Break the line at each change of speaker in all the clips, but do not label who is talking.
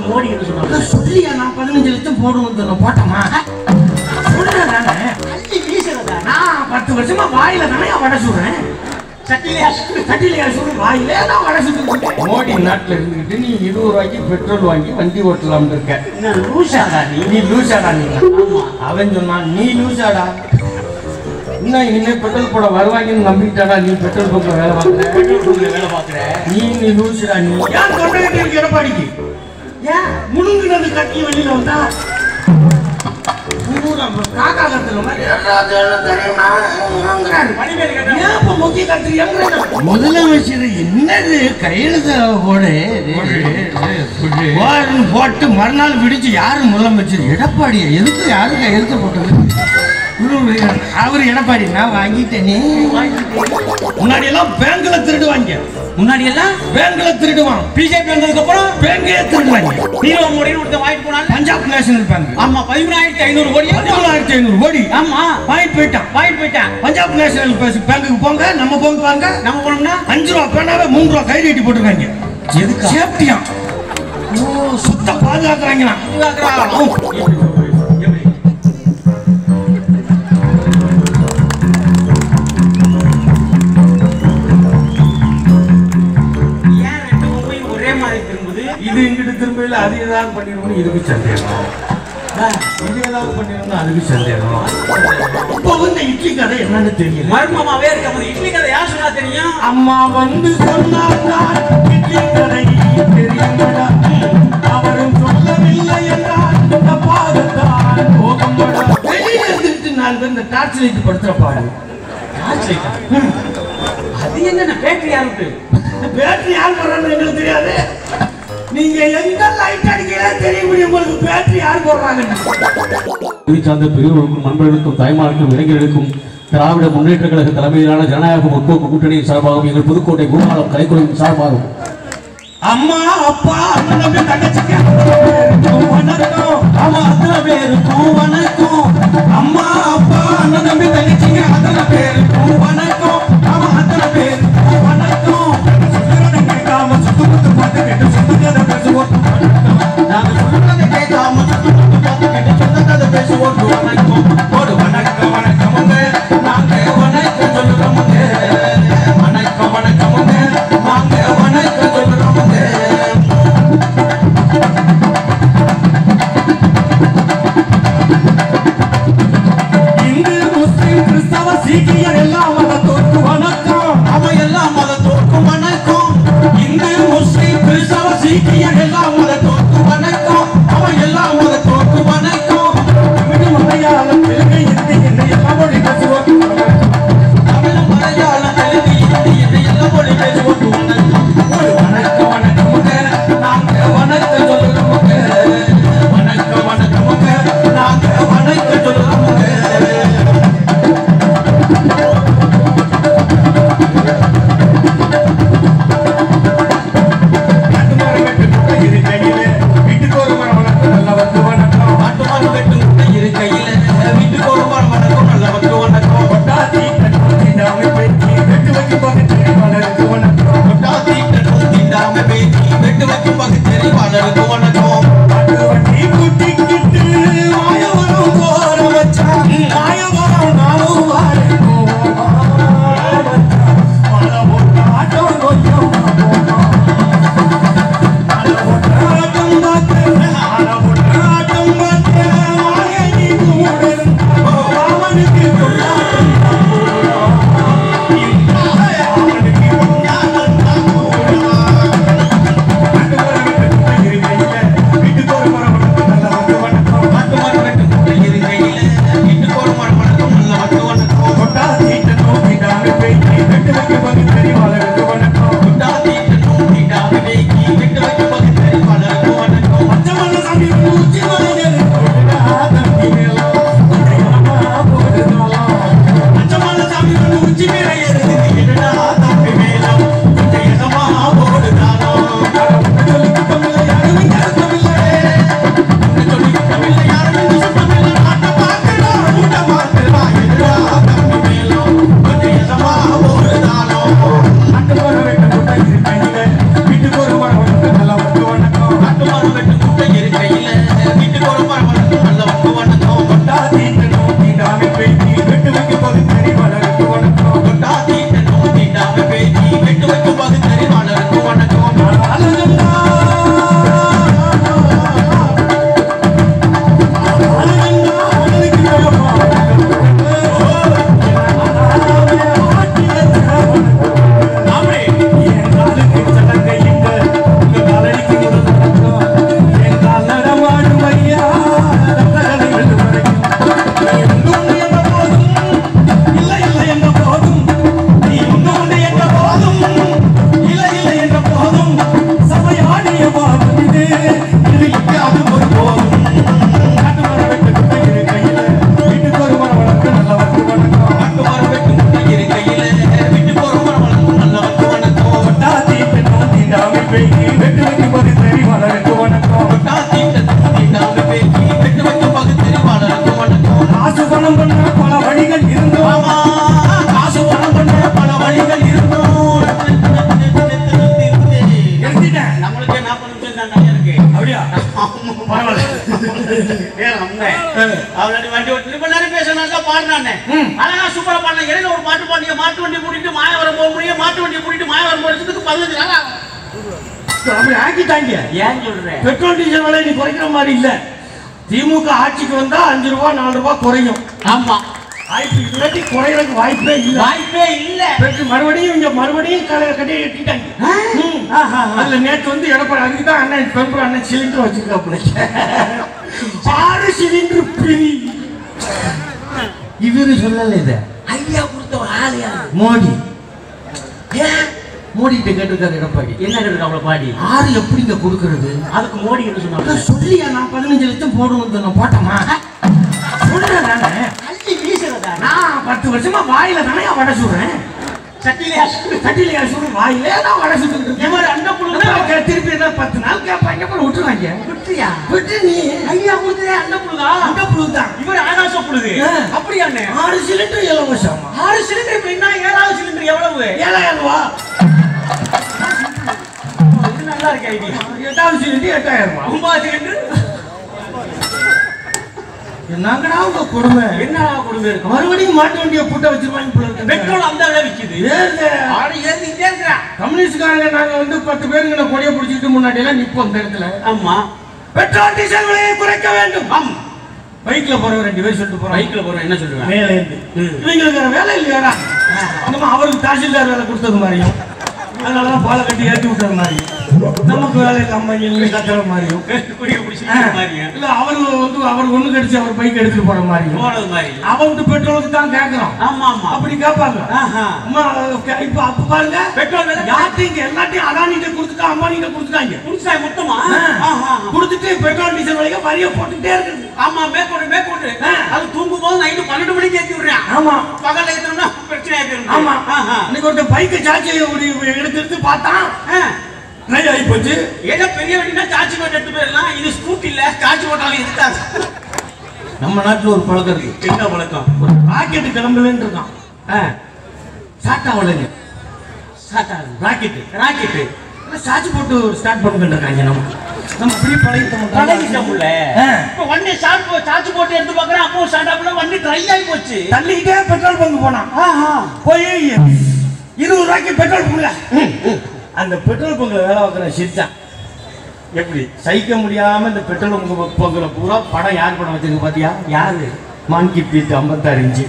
ஓடிக்கிட்டு சொன்னாங்க
சொல்லியா நான் பதினஞ்சு லட்சம் போடுவோம் சொன்னேன் போட்டோமா சொல்றேன் நானு.
அள்ளி வீசுறதா
நான் பத்து வருஷமா வாயில தானே வடை சுடுறேன்
சட்டிலையா
கட்டிலையா சுடு வாயிலே நான் வடை சுட்டு மோடி நாட்டுல இருந்துகிட்டு நீ இருபது ரூபாய்க்கு பெட்ரோல் வாங்கி வண்டி ஓட்டலாம்னு இருக்க
என்ன லூசாடா நீ
நீ லூசாடா நீ அவன் சொன்னான் நீ லூசாடா இன்னும் இனிமே பெட்ரோல் போட வருவாங்கன்னு நம்பிட்டாடா நீ பெட்ரோல் பங்க்ல வேலை பார்க்குற
பெட்ரோல் பங்க்ல வேலை பாக்குற
நீ நீ லூசுடா நீ ஏன் தொண்டைகிட்ட இருக்கு எடப்பாடிக்கு ஏன் முழுங்குனது கட்டி வெளியில வந்தா பூரா காக்கா கத்துற மாதிரி "ஏதாவது என்ன தெரியுமாங்கிறாரு.
பணிமேல் கேட்டா
ஏன் இப்ப முக்கிய கத்துறீங்கிறாரு? முதலமைச்சர் என்னது கையெழுத்து போடு போடுன்னு போட்டு மறுநாள் விடிச்சு யாரு முதலமைச்சர் எடப்பாடி எதுக்கு யாரு கையெழுத்து போட்டது அவர் எடப்பாடி நான் வாங்கிட்டேனே முன்னாடி எல்லாம் பேங்க்ல திருடுவாங்க
முன்னாடி எல்லாம்
பேங்க்ல திருடுவான்
பிஜேபி வந்ததுக்கு அப்புறம்
பேங்கே திருடுவாங்க
ஹீரோ மோடின்னு ஒருத்தன் வாங்கிட்டு போனாங்க
பஞ்சாப் நேஷனல் பேங்க்
ஆமா பதிமூணாயிரத்தி ஐநூறு கோடி
பதிமூணாயிரத்தி ஐநூறு கோடி
ஆமா
வாங்கிட்டு போயிட்டான்
வாங்கிட்டு போயிட்டான்
பஞ்சாப் நேஷனல் பேங்க்குக்கு போங்க நம்ம போங்க பாருங்க
நம்ம போனோம்னா
அஞ்சு ரூபா பேனாவே மூணு ரூபா கை நீட்டி போட்டுருக்காங்க
எதுக்கா?
சேஃப்டியா ஓ சுத்த பாதுகாக்கிறாங்களா
ஏன் ரெண்டு பொம்மையும் ஒரே மாதிரி திரும்புது
இது இங்கிட்டு திரும்பல அது ஏதாவது பண்ணிருக்கணும் இதுக்கு சந்தேகம் இது ஏதாவது பண்ணிருந்தா அதுக்கு சந்தேகம் இப்போ வந்து இட்லி கதை என்னன்னு தெரியல
மர்மமாவே இருக்க போது இட்லி கதை யார் சொன்னா தெரியும்
அம்மா வந்து சொன்னார் இட்லி கதை தெரியுமடா அவரும் சொல்லவில்லை என்றால் தப்பாகத்தான் போகும்படா வெளியே இருந்துட்டு நாலு பேர் இந்த டார்ச் லைட் படுத்துற பாடு
அது என்ன பேட்டரி யாருக்கு
இந்த பேட்டரி யார் போடுறான்னு எங்களுக்கு தெரியாது நீங்க எங்க லைட் அடிக்கிறா தெரிய முடியும் உங்களுக்கு பேட்டரி யார் போடுறாங்கன்னு
இதை சார்ந்த பெரியவர்களுக்கும் நண்பர்களுக்கும் தாய்மார்களுக்கும் இளைஞர்களுக்கும் திராவிட முன்னேற்ற கழக தலைமையிலான ஜனநாயக முற்போக்கு கூட்டணியின் சார்பாகவும் எங்கள் புதுக்கோட்டை குருநாளம் கலைக்குழுவின் சார்பாகவும்
அம்மா அப்பா அண்ணன் தம்பி தங்கச்சிக்கு அத்தனை பேருக்கும் வணக்கம் ஆமா அத்தனை பேருக்கும் வணக்கம் அம்மா அப்பா அண்ணன் தம்பி தங்கச்சிக்கு அத்தனை பேருக்கும் வணக்கம் ஆமா அத்தனை பேருக்கும் வணக்கம் சொல்றதை கேட்காம சுத்து முத்து பார்த்து கேட்டு சொந்த கதை பேசுவோம் நாங்க சொல்றதை கேட்காம சுத்து முத்து பார்த்து கேட்டு சொந்த கதை பேசுவோம் வணக்கம் ஒரு வணக்கம் வணக்கமுங்க நாங்க வணக்கம் சொல்றோமுங்க வணக்கம் வணக்கமுங்க நாங்க வணக்கம் சொல்றோமுங்க இந்து முஸ்லிம் கிறிஸ்தவ சீக்கியர் எல்லாம் மதத்தோர்க்கு வணக்கம் அவ எல்லாம் மதத்தோர்க்கு வணக்கம் இந்து முஸ்லிம் கிறிஸ்தவ சீக்கியர் எல்லாம் மதத்தோர்க்கு வணக்கம் அவ எல்லாம் மதத்தோர்க்கு வணக்கம் தமிழ் மலையாளம் தெலுங்கு ஹிந்தி என்று எல்லா மொழி பேசுவோம் தமிழ் மலையாளம் தெலுங்கு ஹிந்தி என்று எல்லா மொழி பேசுவோம் வணக்கம் ஒரு வணக்கம் வணக்கமுங்க நாங்க வணக்கம் சொல்லுறோமுங்க வணக்கம் வணக்கமுங்க நாங்க வணக்கம் சொல்லுறோமுங்க நாட்டு மரம் வெட்டு குட்டை இரு கையிலே, வீட்டுக்கு ஒரு மரம் வளர்த்து நல்ல வந்து வணக்கம். நாட்டு மரம் வெட்டு குட்டை இரு கையிலே, வீட்டுக்கு ஒரு மரம் வளர்க்கும் நல்ல வந்து வணக்கம். கொட்டாத்தி கட்டு தீண்டாமை பேச்சு, வெட்டு வைக்கும் பகுத்தறி வளருக்கு வணக்கம். கொட்டாத்தி கட்டு தீண்டாமை பேச்சு, வெட்டு வைக்கும் பகுத்தறி வளருக்கு வணக்கம்.
இருக்கு
அப்படியா பரவாயில்ல
வேற ஒண்ணு. அவனாடி வண்டி ஓட்டி ரொம்ப நேரம் பேசினா பாடினானே
ம்.
அழகா சூப்பரா பாடின இடையில ஒரு பாட்டு பாடிய மாட்டு வண்டி கூட்டிட்டு மாயவரம் போக முடியும் மாட்டு வண்டி கூட்டிட்டு மாயவரம் போறதுக்கு பதினஞ்சு நாள் ஆகும்
அப்படி ஆக்கிட்டாங்க
ஏன் சொல்றேன்
பெட்ரோல் டீசல் விலை நீ குறைக்கிற மாதிரி இல்ல திமுக ஆட்சிக்கு வந்தா அஞ்சு ரூபாய் நாலு ரூபாய் குறையும்
ஆமா
வாய்ப்பு இல்லாட்டி குறையறதுக்கு வாய்ப்பே இல்ல
வாய்ப்பே இல்ல
பெட்ரோல் மறுபடியும் இங்க மறுபடியும் கடை கட்டி கட்டிட்டாங்க ம்.
ஆஹா.
அதுல நேத்து வந்து எடப்பாடி அதுக்கு தான் அண்ணன் பெரும்பு அண்ணன் சிலிண்டர் வச்சிருக்காப்புல ஆறு சிலிண்டர் பிரி இவரு சொல்லல இத
ஐயா கொடுத்த ஒரு ஆளு யாரு?
மோடி
ஏன்?
மோடி கிட்ட கேட்டிருக்காரு எடப்பாடி
என்ன கேட்டு அவளை பாடி
ஆறு எப்படிங்க கொடுக்கறது
அதுக்கு மோடி என்ன சொன்னாங்க
அதான் சொல்லியா நான் பதினஞ்சு லட்சம் போடுவது நான் போட்டோமா சொல்றேன் நானு
அள்ளி வீசுறதா
நான் பத்து வருஷமா வாயில தானே வடை சுடுறேன்
சட்டிலையா
சட்டிலையா சுடுறேன் வாயிலே தான் வடை சுட்டு
இவர் அந்த புழுங்க
திருப்பி என்ன பத்து நாள் கேட்பாங்க அப்புறம் விட்டுருவாங்க
விட்டுறியா
விட்டு நீ
ஐயா கொடுத்ததே அந்த புழுதா
அந்த புழு தான்
இவர் ஆகாச புழுது
ஆ.
அப்படியாண்ணே
ஆறு சிலிண்டர் இலவசமா
ஆறு சிலிண்டர் இப்ப என்ன ஏழாவது சிலிண்டர் எவ்வளவு
ஏழாயிரம் ரூபா
இது நல்லா இருக்கு ஐடியா
எட்டாவது சிலிண்டர் எட்டாயிரம் ரூபா
ஒன்பது சிலிண்டர்
என்னங்கடா உங்க கொடுமை
என்ன குடும்பம் இருக்கும்
மறுபடியும் மாட்டு வண்டியை புட்ட வச்சிருவாங்க போல இருக்கு.
பெட்ரோல் அந்த விலை விக்குது
ஏறுது.
ஆடு ஏறிக்கிட்டே இருக்கிறான்
கம்யூனிஸ்ட்காரங்க நாங்க வந்து பத்து பேருங்க நான் கொடியை பிடிச்சிட்டு முன்னாடி எல்லாம் நிப்போம் இந்த இடத்துல
ஆமா
பெட்ரோல் டீசல் விலையை குறைக்க வேண்டும்
ஆம்
பைக்ல போறவங்க ரெண்டு பேர் சொல்லிட்டு போறாங்க
பைக்ல போறோம் என்ன சொல்லுவேன்
மேலே இருந்து
ம்.
இவங்களுக்கு வேற வேலை இல்லையாடா நம்ம அவருக்கு தாசில்தார் வேலை கொடுத்தது மாதிரியும் அதனாலதான் பாலை கட்டி ஏற்றி விட்டது மாதிரியும் நமக்கு வேலை இல்லாம எங்களுக்கு கத்துற மாதிரியும்
குடிய பிடிச்சி
ஆ.
மாதிரியா
இல்ல அவரு வந்து அவர் ஒண்ணு கடிச்சு அவர் பைக் எடுத்துட்டு போற மாதிரியும்
போனது மாதிரி
அவன் பெட்ரோலுக்கு தான் கேட்கறான்
ஆமா ஆமா
அப்படி கேட்பாங்க
ஆஹா.
அம்மா இப்ப அப்ப பாருங்க
பெட்ரோல் விலை
யார்ட்டையும் எல்லாத்தையும் அதானிட்ட கொடுத்துட்டா அம்பானிட்ட கொடுத்துட்டாங்க
புதுசா மொத்தமா
ஆ.
ஆஹா.
கொடுத்துட்டு பெட்ரோல் டீசல் விலைக்கு வரிய போட்டுட்டே இருக்குது
ஆமா மேற்கொண்டு மேற்கொண்டு
ஆ.
அது தூங்கும் போது நைட்டு பன்னெண்டு மணிக்கு ஏத்தி விடுறான்
ஆமா
பகல்ல ஏத்தணும்னா பிரச்சனை ஆயிடும்
ஆமா
ஆஹா.
இன்னைக்கு ஒருத்தர் பைக்கு சார்ஜ் எடுத்து எடுத்து பார்த்தான்
ஆ.
ட்ரை ஆகி போச்சு
ஏதோ பெரிய வண்டினா சார்ஜ் போட்டு எடுத்து போயிடலாம் இது ஸ்கூட்டி இல்ல சார்ஜ் போட்டாலும் இருக்காது
நம்ம நாட்டுல ஒரு பழக்கம் இருக்கு
என்ன பழக்கம்
ஒரு ராக்கெட் கிளம்பலன்னு இருக்கான் சாட்டா உடனே
சாட்டாது
ராக்கெட்
ராக்கெட்டு
சார்ஜ் போட்டு ஸ்டார்ட் பண்ணிட்டு இருக்காங்க நமக்கு நம்ம இப்படி பழகிட்டோம்
பழகிட்டோம்ல
ஆ.
இப்ப வண்டி சார்ஜ் போ- சார்ஜ் போட்டு எடுத்து பார்க்கறேன் அப்போ ஸ்டார்ட் ஆகல வண்டி ட்ரை ஆகி போச்சு
தள்ளிக்கிட்டே பெட்ரோல் பங்க் போனான்
ஆஹா
போய் இருபது ரூபாய்க்கு பெட்ரோல் பங்க்ல அந்த பெட்ரோல் பங்க்ல வேலை பார்க்குற சிரிச்சான் எப்படி சகிக்க முடியாம இந்த பெட்ரோல் பங்கு பங்குல பூரா படம் யார் படம் வச்சிருக்கு பாத்தியா
யாரு
மான்கி பீட் ஐம்பத்தாறு இன்ச்சு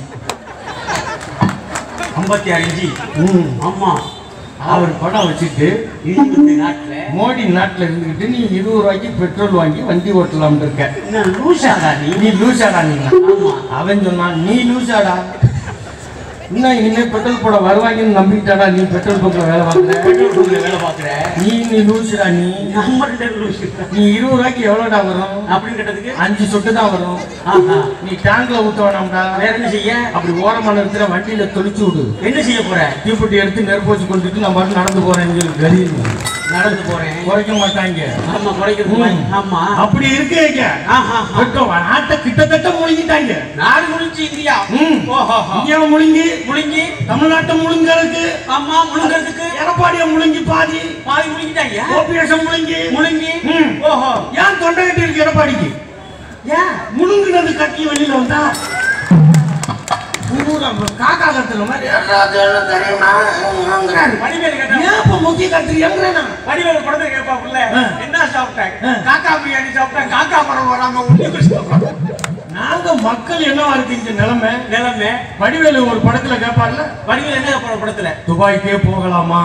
ஐம்பத்தி ஆறு இன்ச்சி
ம்.
ஆமா
அவர் படம் வச்சுட்டு
இந்த நாட்டுல
மோடி நாட்டுல இருந்துகிட்டு நீ இருபது ரூபாய்க்கு பெட்ரோல் வாங்கி வண்டி ஓட்டலாம்னு இருக்க
என்ன லூசாடா நீ
நீ லூசாடா நீ
ஆமா
அவன் சொன்னான் நீ லூசாடா இன்னும் இனிமே பெட்ரோல் போட வருவாங்கன்னு நம்பிட்டாடா நீ பெட்ரோல் பங்க்ல வேலை பார்க்குற
பெட்ரோல் பங்க்ல வேலை பாக்குற
நீ நீ லூசுடா நீ
நம்ம ரெண்டு பேரும் லூசு
நீ இருபது ரூபாய்க்கு எவ்வளோடா வரும்
அப்படின்னு கேட்டதுக்கு
அஞ்சு சொட்டு தான் வரும்
ஆஹா
நீ டேங்க்ல ஊத்த வேணாம்டா
வேற என்ன செய்ய
அப்படி ஓரமான இடத்துல வண்டியில தொளிச்சு விடு
என்ன செய்ய போற
தீப்பெட்டி எடுத்து நெருப்பு வச்சு கொண்டுட்டு நான் பாட்டு நடந்து போறேன்னு சொல்லி கரீர்
நடந்து போறேன்
குறைக்க மாட்டாங்க
ஆமா குறைக்கிறது
ம்.
ஆமா
அப்படி இருக்கேங்க
ஆஹா
பெட்ரோல் நாட்டை கிட்டத்தட்ட முழுங்கிட்டாங்க
நாடு முடிஞ்சு இந்தியா
ம்.
ஓஹோ
இந்தியாவை முழுங்கி
முழுங்கி
தமிழ்நாட்டை முழுங்கிறதுக்கு
ஆமா முழுங்கிறதுக்கு
எடப்பாடியை முழுங்கி பாதி
பாதி முழுங்கிட்டாங்க
ஓபிஎஸ் முழுங்கி
முழுங்கி
ம்.
ஓஹோ
ஏன் தொண்டை கட்டி இருக்கு எடப்பாடிக்கு
ஏன்
முழுங்குனது கட்டி வெளியில வந்தா பூரா காக்கா கத்துற மாதிரி "ஏதாவது என்ன தெரியுமாங்கிறாரு.
வடிவேலு கேட்டா
ஏன் இப்ப முக்கிய கத்துறியாங்கிறேன்
வடிவேலு படத்தை கேட்பாப்புல
ஆ.
என்ன சாப்பிட்டாங்க
ஆ.
காக்கா பிரியாணி சாப்பிட்டேன் காக்கா படம் வராம உள்ள சாப்பிட்டேன்
நாங்க மக்கள் என்னவா இருக்கு இந்த நிலைமை
நிலைமை
வடிவேலு ஒரு படத்துல கேட்பார்ல
வடிவேலு என்ன படம் படத்துல
துபாய்க்கே போகலாமா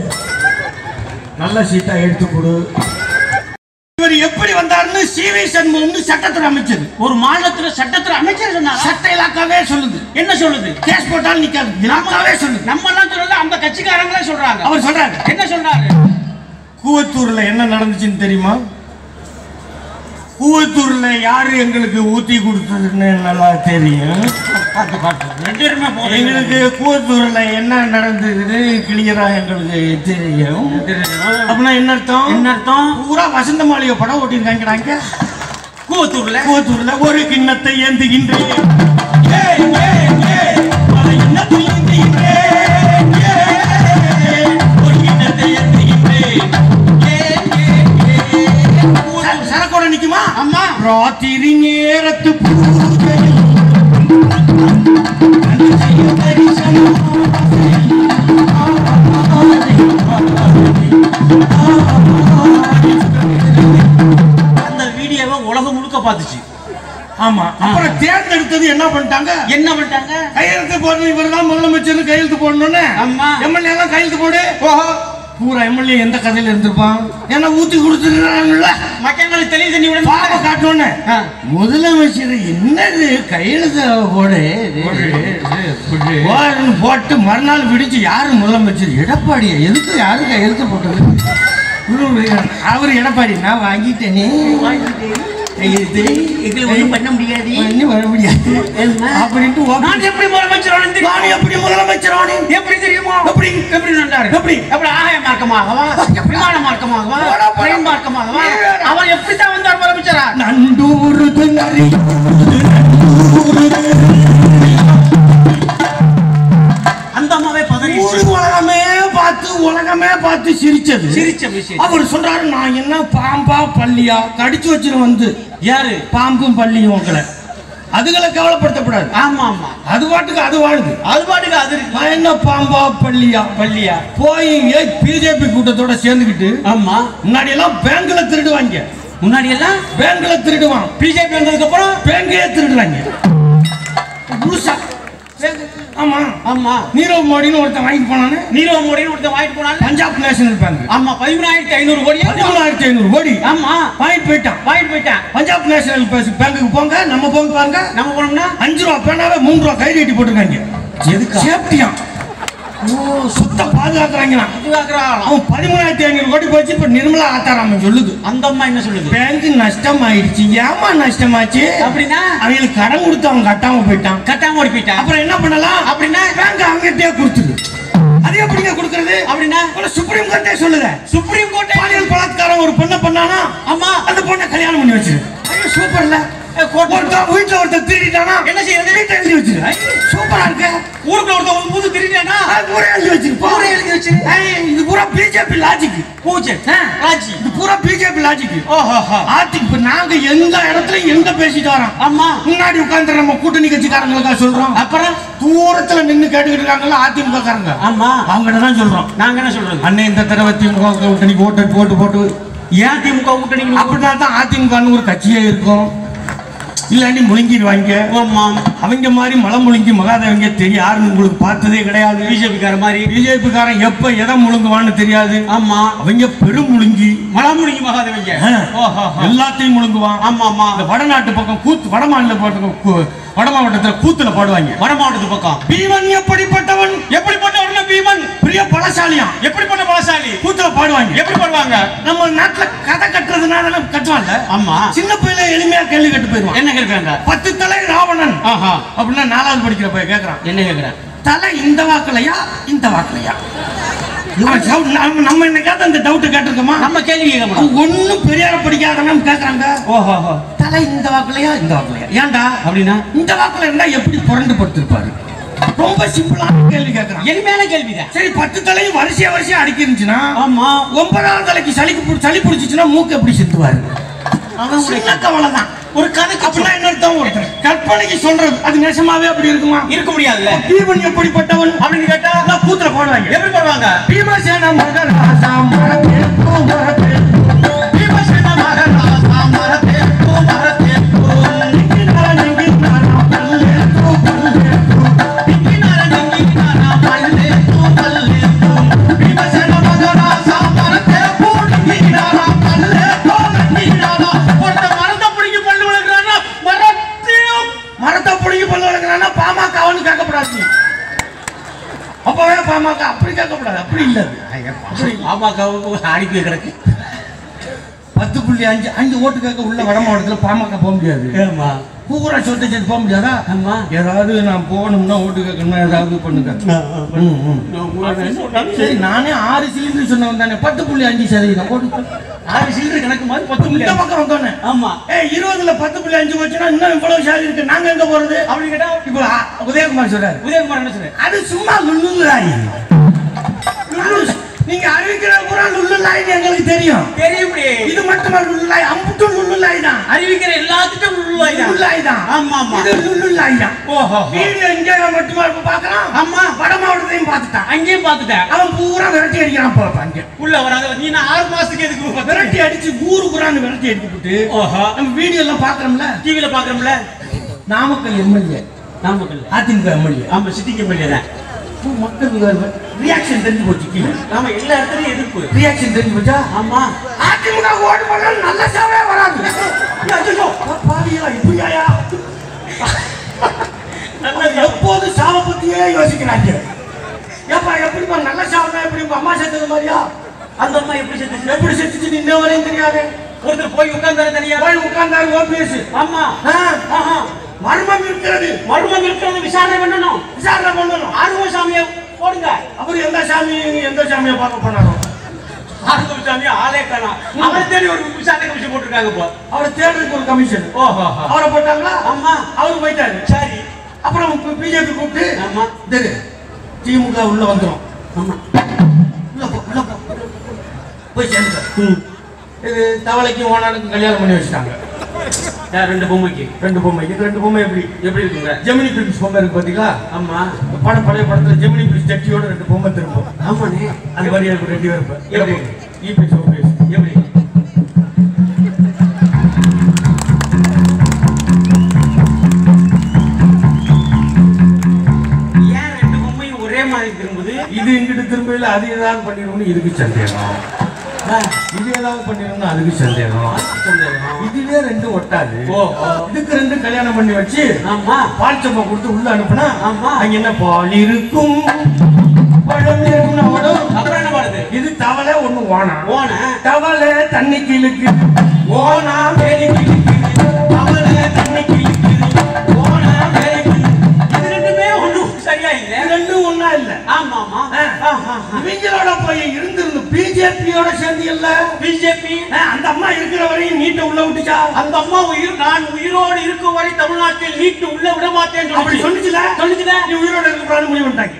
நல்ல சீட்டா எடுத்து கொடு இவர் எப்படி வந்தாருன்னு சிவி சண்முகம்னு சட்டத்துறை அமைச்சர்
ஒரு மாநிலத்துல சட்டத்துல அமைச்சர் சொன்னாங்க
சட்ட இலாக்காவே சொல்லுது
என்ன சொல்லுது
கேஸ் போட்டாலும் நிக்காது இலாக்காவே சொல்லுது
நம்ம எல்லாம் சொல்லல அந்த கட்சிக்காரங்களே சொல்றாங்க
அவர் சொல்றாரு
என்ன சொல்றாரு
கூவத்தூர்ல என்ன நடந்துச்சுன்னு தெரியுமா கூவத்தூர்ல யாரு எங்களுக்கு ஊத்தி கொடுத்ததுன்னு நல்லா தெரியும்
பார்த்து பார்த்து ரெண்டு பேருமே போறீங்க
எங்களுக்கு கூவத்தூர்ல என்ன நடந்ததுன்னு கிளியரா எங்களுக்கு தெரியும் அப்படின்னா என்ன அர்த்தம்
என்ன அர்த்தம்
பூரா வசந்த மாளிகை படம் ஓட்டிருக்காங்க
கூவத்தூர்ல
கூவத்தூர்ல ஒரு கிண்ணத்தை ஏந்துகின்றேன் ஏய், ஏய், ஏய், பல கிண்ணத்தை ஏந்துகின்றேன். ஏய், ஒரு கிண்ணத்தை ஏந்துகின்றேன். ஏய், ஏய், ஏய், ராத்திரி நேரத்து பூஜையில் நன்றி செய்ய தரிசனம்
அந்த வீடியோவை உலகம் முழுக்க பார்த்துச்சு
ஆமா அப்புறம் தேர்ந்தெடுத்தது என்ன பண்ணிட்டாங்க
என்ன பண்ணிட்டாங்க
கையெழுத்து போடணும் இவர் தான் முதலமைச்சர் கையெழுத்து போடணும்னு
ஆமா.
எம்எல்ஏ எல்லாம் கையெழுத்து போடு ஓஹோ பூரா எம்எல்ஏ எந்த கதையில இருந்திருப்பான் ஏன்னா ஊத்தி கொடுத்துருக்காங்கல்ல
மக்களுக்கு தெளிவு தண்ணி விட
பாப்ப காட்டணும்னு முதலமைச்சர் என்னது கையெழுத்து போடு போடுன்னு போட்டு மறுநாள் விடிச்சு யாரு முதலமைச்சர் எடப்பாடியா எதுக்கு யாரு கையெழுத்து போட்டது அவர் எடப்பாடி நான் வாங்கிட்டேனே கையெழுத்து
எங்களை ஒண்ணும் பண்ண முடியாது
பண்ணி வர முடியாது
என்ன?
அப்படின்ட்டு ஓகே.
நான் எப்படி முதலமைச்சர் ஆனேன் தெரியுமா?
நான் எப்படி முதலமைச்சர் ஆனேன்
எப்படி தெரியுமா
எப்படி?
எப்படி நன்றாரு
எப்படி?
எப்படி ஆகாய மார்க்கமாகவா விமான மார்க்கமாகவா
போடா, போடா.
ட்ரெயின் மார்க்கமாகவா
நீ வேற.
அவன் எப்படித்தான் வந்தார் முதலமைச்சரா
நண்டூரு நரி
அந்த அம்மாவே பதறி
ஊரு உலகமே பார்த்து உலகமே பார்த்து சிரிச்சது
சிரிச்ச விஷயம்
அவர் சொல்றாரு நான் என்ன பாம்பா பள்ளியா கடிச்சு வச்சிரும் வந்து
யாரு
பாம்பும் பள்ளியும் உங்களை அதுகளை கவலைப்படுத்தக்கூடாது
ஆமா ஆமா
அது பாட்டுக்கு அது வாழுது
அது பாட்டுக்கு அது இருக்கு
நான் என்ன பாம்பா பள்ளியா
பள்ளியா
போய் பிஜேபி கூட்டத்தோட சேர்ந்துக்கிட்டு
ஆமா
முன்னாடி எல்லாம் பேங்க்ல திருடுவாங்க
முன்னாடி எல்லாம்
பேங்க்ல திருடுவான்
பிஜேபி வந்ததுக்கு அப்புறம்
பேங்கே திருடுறாங்க முழுசா ஆமா
ஆமா
நீரவ் மோடின்னு ஒருத்தன் வாங்கிட்டு போனானு
நீரவ் மோடின்னு ஒருத்தன் வாங்கிட்டு போனாங்க
பஞ்சாப் நேஷனல் பேங்க்
ஆமா பதிமூணாயிரத்தி ஐநூறு கோடி
பதிமூணாயிரத்தி ஐநூறு கோடி
ஆமா
வாங்கிட்டு போயிட்டான்
வாங்கிட்டு போயிட்டான்
பஞ்சாப் நேஷனல் பேங்குக்கு போங்க நம்ம போங்க பாருங்க
நம்ம போனோம்னா
அஞ்சு ரூபா பேனாவே மூணு ரூபா கை கட்டி போட்டிருக்காங்க
எதுக்கா?
சேஃப்டியா ஓ சுத்த பாதுகாக்கிறாங்களா
பாதுகாக்கிறாங்களாம்.
அவன் பதிமூணாயிரத்தி ஐநூறு கோடி போச்சு இப்ப நிர்மலா ஆத்தாராமன் சொல்லுது
அந்த அம்மா என்ன சொல்லுது
பேங்க் நஷ்டம் ஆயிடுச்சு ஏமா நஷ்டமாச்சு
அப்படின்னா
அவங்களுக்கு கடன் கொடுத்து அவன் கட்டாம போயிட்டான்
கட்டாம ஓடி போயிட்டான்
அப்புறம் என்ன பண்ணலாம்
அப்படின்னா
பேங்க் அவங்ககிட்டயே கொடுத்துரு அது எப்படிங்க கொடுக்கறது
அப்படின்னா
அப்புறம் சுப்ரீம் கோர்ட்டே சொல்லுத
சுப்ரீம் கோர்ட்
பாலியல் பலாத்காரம் ஒரு பொண்ணை பண்ணானா
ஆமா
அந்த பொண்ணை கல்யாணம் பண்ணி வச்சிரு ஐயோ சூப்பர்ல
கோர்ட்
ஒருத்தன் வீட்டுல ஒருத்தன் திருடிட்டானா
என்ன செய்யறது
வீட்டை எழுதி வச்சிரு ஐயோ, சூப்பரா இருக்கு
ஊருக்குள்ள ஒருத்தன் புது திருடியானா
அது பூரா எழுதி வச்சிரு போ.
பூரா எழுதி வச்சிரு.
ஐய், இது பூரா பிஜேபி லாஜிக்
பூஜை ராஜி
இது பூரா பிஜேபி லாஜிக்
ஓஹோ
ஆத்தி இப்ப நாங்க எந்த இடத்துல எங்க பேசிட்டு வரோம்
ஆமா
முன்னாடி உட்கார்ந்து நம்ம கூட்டணி கட்சிக்காரங்களுக்கா சொல்றோம்
அப்புறம்
தூரத்துல நின்னு கேட்டுக்கிட்டு இருக்காங்கல்ல அதிமுக காரங்க
ஆமா
அவங்ககிட்ட தான் சொல்றோம்
நாங்க என்ன சொல்றது
அண்ணே இந்த தடவை திமுக கூட்டணிக்கு ஓட்டு போட்டு போட்டு
ஏன் திமுக கூட்டணி
அப்படின்னா தான் அதிமுகன்னு ஒரு கட்சியே இருக்கும் இல்லாண்டி முழுங்கிடுவாங்க
ஆமா
அவங்க மாதிரி மலை முழுங்கி மகாதேவங்க தெரியும் யாருன்னு உங்களுக்கு பார்த்ததே கிடையாது
பிஜேபி கார மாதிரி
பிஜேபி காரன் எப்ப எதை முழுங்குவான்னு தெரியாது
ஆமா
அவங்க பெரும் முழுங்கி
மலாமுடிங்க மகாதேவங்க
ஆ,
ஓஹோ
எல்லாத்தையும் முழுங்குவான்
ஆமா ஆமா
இந்த வடநாட்டு பக்கம் கூத்து வட மாநில பக்கம் கூ- வட மாவட்டத்துல கூத்துல பாடுவாங்க
வட மாவட்டத்து பக்கம்
பீமன் எப்படிப்பட்டவன்
எப்படிப்பட்ட உடனே பீமன்
பிரிய பலசாலியாம்
எப்படிப்பட்ட பலசாலி
கூத்துல பாடுவாங்க
எப்படி பண்ணுவாங்க
நம்ம நாட்டுல கதை கட்டுறதுனால கட்டுவான்ல
ஆமா
சின்ன பையல எளிமையா கேள்வி கட்டு போயிருவான்
என்ன கேட்கறாங்க
பத்து தலை ராவணன்
ஆஹா
அப்படின்னா நாலாவது படிக்கிற பையன் கேக்குறான்
என்ன கேட்கறேன்
தலை இந்த வாக்குலையா இந்த வாக்குலையா இவன் doubt, நம்ம நம்ம என்னைக்காவது அந்த டவுட் கேட்டிருக்கோமா
நம்ம கேள்வி கேட்க மாட்டோம்
ஒன்னும் பெரியார படிக்காதவன் கேக்குறாங்க
ஓஹோ
தலை இந்த வாக்குலையா இந்த வாக்குலையா ஏன்டா
அப்படின்னா
இந்த வாக்குல இருந்தா எப்படி புரண்டு படுத்திருப்பாரு ரொம்ப சிம்பிளான கேள்வி கேக்குறான்
எளிமையான கேள்விதான்
சரி பத்து தலையும் வரிசையா வரிசையா அடுக்கி இருந்துச்சுன்னா
ஆமா
ஒன்பதாவது தலைக்கு சளிக்கு புடி- சளி பிடிச்சிச்சுன்னா மூக்கு எப்படி செத்துவாரு
அதான்
சின்ன கவலை தான்
ஒரு கதைக்கு
அப்படின்னா என்ன அர்த்தம் ஒருத்தர் கற்பனைக்கு சொல்றது அது நெசமாவே அப்படி இருக்குமா
இருக்க முடியாதுல்ல
பீமன் எப்படிப்பட்டவன்
அப்படின்னு கேட்டா
அதான் கூத்துல போடுவாங்க
எப்படி பண்ணுவாங்க
பீமசேன மகராசா மரத்தேப்பு மரத்தேப்பு
பீமசேன மகராசா மரத்தேப்பு மரத்தேப்பு
நெங்கினாரா நெங்கினாரா பல்லேப்பு பல்லேப்பு
திங்கினார திங்கினாரா பல்லேப்பு பல்லேப்பு பீமசேன மகராசா மரத்தேப்பு திங்கினாரா பல்லேப்பு திங்கினாரா ஒருத்த மரத்தை பிடிங்கி பல்லு விளக்குறானா மரத்தையும்
மரத்தை பிடிங்கி பல்லு வளர்க்குறான்னா பாமக அவனு கேட்கப்படாது அப்பவே பாமக அப்படி கேட்கக்கூடாது அப்படி இல்ல அது.
பாமக அனுப்பி கிடக்கு
பத்து புள்ளி அஞ்சு அஞ்சு ஓட்டு கேட்க உள்ள வட மாவட்டத்தில் பாமக போக முடியாது
ஏமா
பூரா சொத்தை சேர்த்து போக முடியாதா
ஆமா
ஏதாவது நான் போகணும்னா ஓட்டு கேட்கணும்னா ஏதாவது பண்ணுங்க ம், ம். சரி நானே ஆறு சிலிண்டர் சொன்னவன் தானே பத்து புள்ளி அஞ்சு சதவீதம் ஓட்டு
ஆறு சில்லறை கணக்கு மாதிரி பத்து
இந்த
முடியாது
பக்கம் வந்தோன்னே
ஆமா
ஏய் இருபதுல பத்து புள்ளி அஞ்சு போச்சுன்னா இன்னும் இவ்வளவு சாதி இருக்கு நாங்க எங்க போறது
அப்படி கேட்டா
இப்போ ஆ, உதயகுமார் சொல்றாரு
உதயகுமார் என்ன சொல்றேன்
அது சும்மா லுல்லுங்கிறாய் நீங்க அறிவிக்கிற பூரா லுல்லுலாயின்னு எங்களுக்கு தெரியும்
தெரியும்படி
இது மட்டுமா லுல்லுலாய் அம்புட்டு லுல்லுலாய் தான்
அறிவிக்கிற எல்லாத்துக்கும் உள்ளுவாய் தான்.
லுல்லுலாய் தான்
ஆமா ஆமா
இது லுல்லுலாய் தான்
ஓஹோ
வீடியோ இங்கே மட்டுமா இப்ப பாக்குறான்
ஆமா
வட மாவட்டத்தையும் பார்த்துட்டான்
அங்கேயும் பார்த்துட்டேன்
அவன் பூரா விரட்டி அடிக்கிறான் போல அங்க
உள்ள வராத நீ நான் ஆறு மாசத்துக்கு எதுக்கு
விரட்டி அடிச்சு ஊரு பூரான்னு விரட்டி அடிச்சு விட்டு
ஓஹோ
நம்ம வீடியோ எல்லாம் பாக்குறோம்ல
டிவில பாக்குறோம்ல
நாமக்கல் எம்எல்ஏ
நாமக்கல்
அதிமுக எம்எல்ஏ
ஆமா சிட்டிக்கு எம்எல்ஏ தான்
மக்கள் ரியாக்ஷன் தெரிஞ்சு போச்சு கீழே
நாம எல்லா இடத்துலயும் எதிர்ப்பு
ரியாக்ஷன் தெரிஞ்சு போச்சா
ஆமா
அதிமுக ஓட்டு பண்ணா நல்ல சாவே வராது
ஐயோ,
பாவியா இப்படியாயா
நல்லது.
எப்போது சாவை பத்தியே யோசிக்கிறாங்க ஏப்பா எப்படிப்பா நல்ல சாவனா எப்படி உங்க அம்மா செத்தது மாதிரியா
அந்த அம்மா எப்படி செத்துச்சு
எப்படி செத்துச்சு இன்ன வரையும் தெரியாது
ஒருத்தர் போய் உட்கார்ந்தாரு தனியா
போய் உட்கார்ந்தாரு ஓபிஎஸ்
ஆமா ஆஹா.
மர்மம் இருக்கிறது
மர்மம் இருக்கிறது விசாரணை பண்ணணும்
விசாரணை பண்ணணும்
ஆர்வ சாமியை போடுங்க
அவர் எந்த சாமி எந்த சாமியை பார்க்க போனாரோ
ஆர்வ சாமி ஆளே காணோம் அவரை தேடி ஒரு விசாரணை கமிஷன் போட்டிருக்காங்க இப்போ
அவரை தேடுறதுக்கு ஒரு கமிஷன்
ஓஹோ
அவரை போட்டாங்களா
ஆமா
அவரு போயிட்டாரு
சரி
அப்புறம் பிஜேபி கூப்பிட்டு
ஆமா
தெரு திமுக உள்ள வந்துரும்
ஆமா
உள்ள போ உள்ள போ போய் சேர்ந்துட்டார்
ம்.
இது தவளைக்கும் ஓனானுக்கும் கல்யாணம் பண்ணி வச்சுட்டாங்க
யார் ரெண்டு பொம்மைக்கு
ரெண்டு பொம்மை இது ரெண்டு பொம்மை எப்படி
எப்படி இருக்குங்க
ஜெமினி பிலிப்ஸ் பொம்மை இருக்கு பாத்தீங்களா
ஆமா
படம் பழைய படத்துல ஜெமினி பிலிப்ஸ் சட்டியோட ரெண்டு பொம்மை திரும்பும்
ஆமாண்ணே
அது மாதிரி இருக்கும் ரெண்டு பேரும்
எப்படி?
இபிஎஸ் ஓபிஎஸ்
எப்படி ஏன் ரெண்டு பொம்மையும் ஒரே மாதிரி திரும்புது
இது இங்கிட்டு திரும்பல அது ஏதாவது பண்ணிடும்னு இதுக்கு சந்தேகம் இது ஏதாவது பண்ணிடும்னு அதுக்கு சந்தேகம்
சந்தேகம்.
இதுவே ரெண்டும் ஒட்டாது
ஓ, ஓ.
இதுக்கு ரெண்டு கல்யாணம் பண்ணி வச்சு
ஆமா
பால் சம்பா கொடுத்து உள்ள அனுப்புனா
ஆமா.
அங்க என்ன பால் இருக்கும் பழம் இருக்கும்னு ஓடும்
அப்புறம் என்ன பண்ணுது
இது தவளை ஒண்ணு ஓனா
போன
தவளை தண்ணிக்கு இழுக்கு ஓனா வேலிக்கு இழுக்குது தவளை தண்ணிக்கு இழுக்குது ஓனா வேலிக்கு இழுக்குது.
இது ரெண்டுமே ஒண்ணும் சரியா இல்ல
இது ரெண்டும் ஒண்ணா இல்ல
ஆமா ஆமா
ஆ. இவங்களோட போய் இருந்திருந்து பிஜேபியோட சேர்ந்து இல்ல
பிஜேபி
அந்த அம்மா இருக்கிற வரையும் நீட்டை உள்ள விட்டுச்சா
அந்த அம்மா உயிர் நான் உயிரோடு இருக்கும் வரை தமிழ்நாட்டில் நீட்டு உள்ள விட மாட்டேன்
அப்படி சொல்லுச்சுல
சொல்லுச்சுல
நீ உயிரோட இருக்கக்கூடாது முடிவு பண்ணிட்டாங்க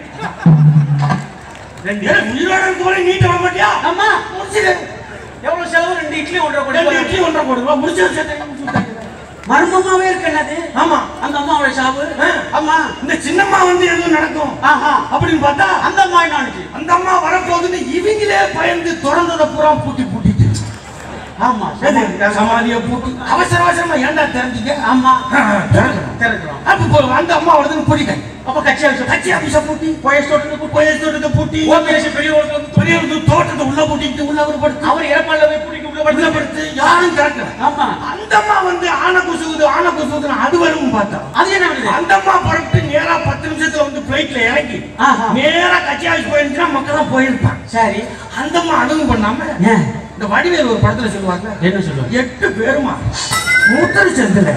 ரெண்டு
ஏன் உயிரோட இருக்கும் வரை நீட்டை விட மாட்டியா
ஆமா
முடிச்சுது
எவ்வளவு செலவு ரெண்டு இட்லி ஒன்றரை
ரெண்டு
கோடி
இட்லி ஒன்றரை போடுவா முடிச்சு சேர்த்து
மர்மமாவே இருக்கு என்னது
ஆமா
அந்த அம்மாவோட சாவு
ஆ.
ஆமா
இந்த சின்னம்மா வந்து எதுவும் நடக்கும்
ஆஹா
அப்படின்னு பார்த்தா
அந்த அம்மா என்ன ஆனுச்சு
அந்த அம்மா வரப்போகுதுன்னு இவங்களே பயந்து திறந்ததை பூரா பூட்டி பூட்டிட்டு
ஆமா
எது? சமாதியை பூட்டி அவசர அவசரமா ஏன்டா தெரிஞ்சுக்க
ஆமா
திறக்கிறோம்
திறக்கிறோம்
அப்ப போ, அந்த அம்மா வருதுன்னு பூட்டிட்டாங்க
அப்ப கட்சி ஆஃபீஸ்
கட்சி ஆபீஸ பூட்டி
போயஸ் தோட்டத்துக்கு போய்
கோயில் தோட்டத்தை பூட்டி
ஓபிஎஸ் பெரிய ஒருத்தர் வந்து
பெரிய ஒரு தோட்டத்தை உள்ள பூட்டிட்டு உள்ள ஒரு படுத்து
அவர் இறப்பால போய் பிடிக்க உள்ள
உள்ள
படுத்து
படுத்து யாரும் திறக்கல
ஆமா
அந்த அம்மா வந்து ஆனை குசுகுது ஆனை குசுகுதுன்னு அது வரும் பார்த்தா
அது என்ன பண்ணுது
அந்த அம்மா புறப்பட்டு நேரா பத்து நிமிஷத்துல வந்து பிளைட்ல இறங்கி
ஆஹா.
நேரா கட்சி ஆஃபீஸ் போயிருந்துச்சுன்னா மக்கள் தான் போயிருப்பாங்க
சரி
அந்த அம்மா அதுவும் பண்ணாம
ஏன்
இந்த வடிவேல் ஒரு படத்துல சொல்லுவாங்க
என்ன சொல்லுவாங்க
எட்டு பேருமா மூத்தர் செந்தில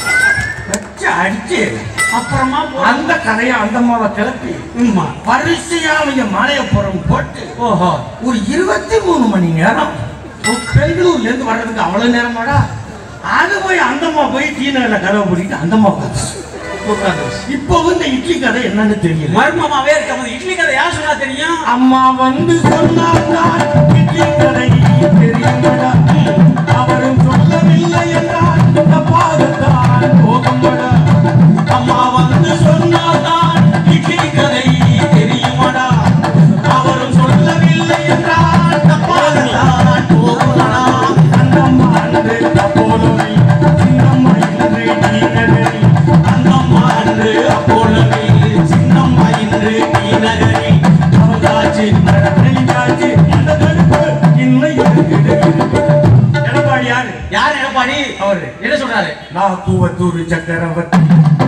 வச்சு அடிச்சு
அப்புறமா போ-
அந்த கதையை அந்த அம்மாவை கிளப்பி
உம்மா.
வரிசையா அவங்க மலையப்புறம் போட்டு
ஓஹோ
ஒரு இருபத்தி மூணு மணி நேரம் ஒரு பெங்களூர்ல இருந்து வர்றதுக்கு அவ்வளவு நேரமாடா அது போய் அந்த அம்மா போய் டீ நகர்ல கதவை பூட்டிட்டு அந்த அம்மா உட்காந்துச்சு.
உட்கார்ந்து.
இப்போ இந்த இட்லி கதை என்னன்னு தெரியல
மர்மமாவே இருக்க இட்லி கதை யார் சொன்னா தெரியும்
அம்மா வந்து சொன்னார் இட்லி கதை தெரியுமடா அவரும் சொல்லவில்லை என்றால் தப்பாகத்தான் போகும்படா அம்மா வந்து சொன்னாதான் இட்லி கதை தெரியுமடா அவரும் சொல்லவில்லை என்றால் தப்பாகத்தான் போகுமடா அந்தம்மா அன்று அப்போலோவை சின்னம்மா இன்று நீனகரி அந்தம்மா அன்று அப்போலோவை சின்னம்மா இன்று நீனகரி அவதாச்சு நடந்தாச்சு இந்த நெருப்பு இன்னும் இருக்குது எடப்பாடி யாரு
யார் எடப்பாடி
அவரு
என்ன சொல்றாரு
நான் தூவத்தூர் சக்கரவர்த்தி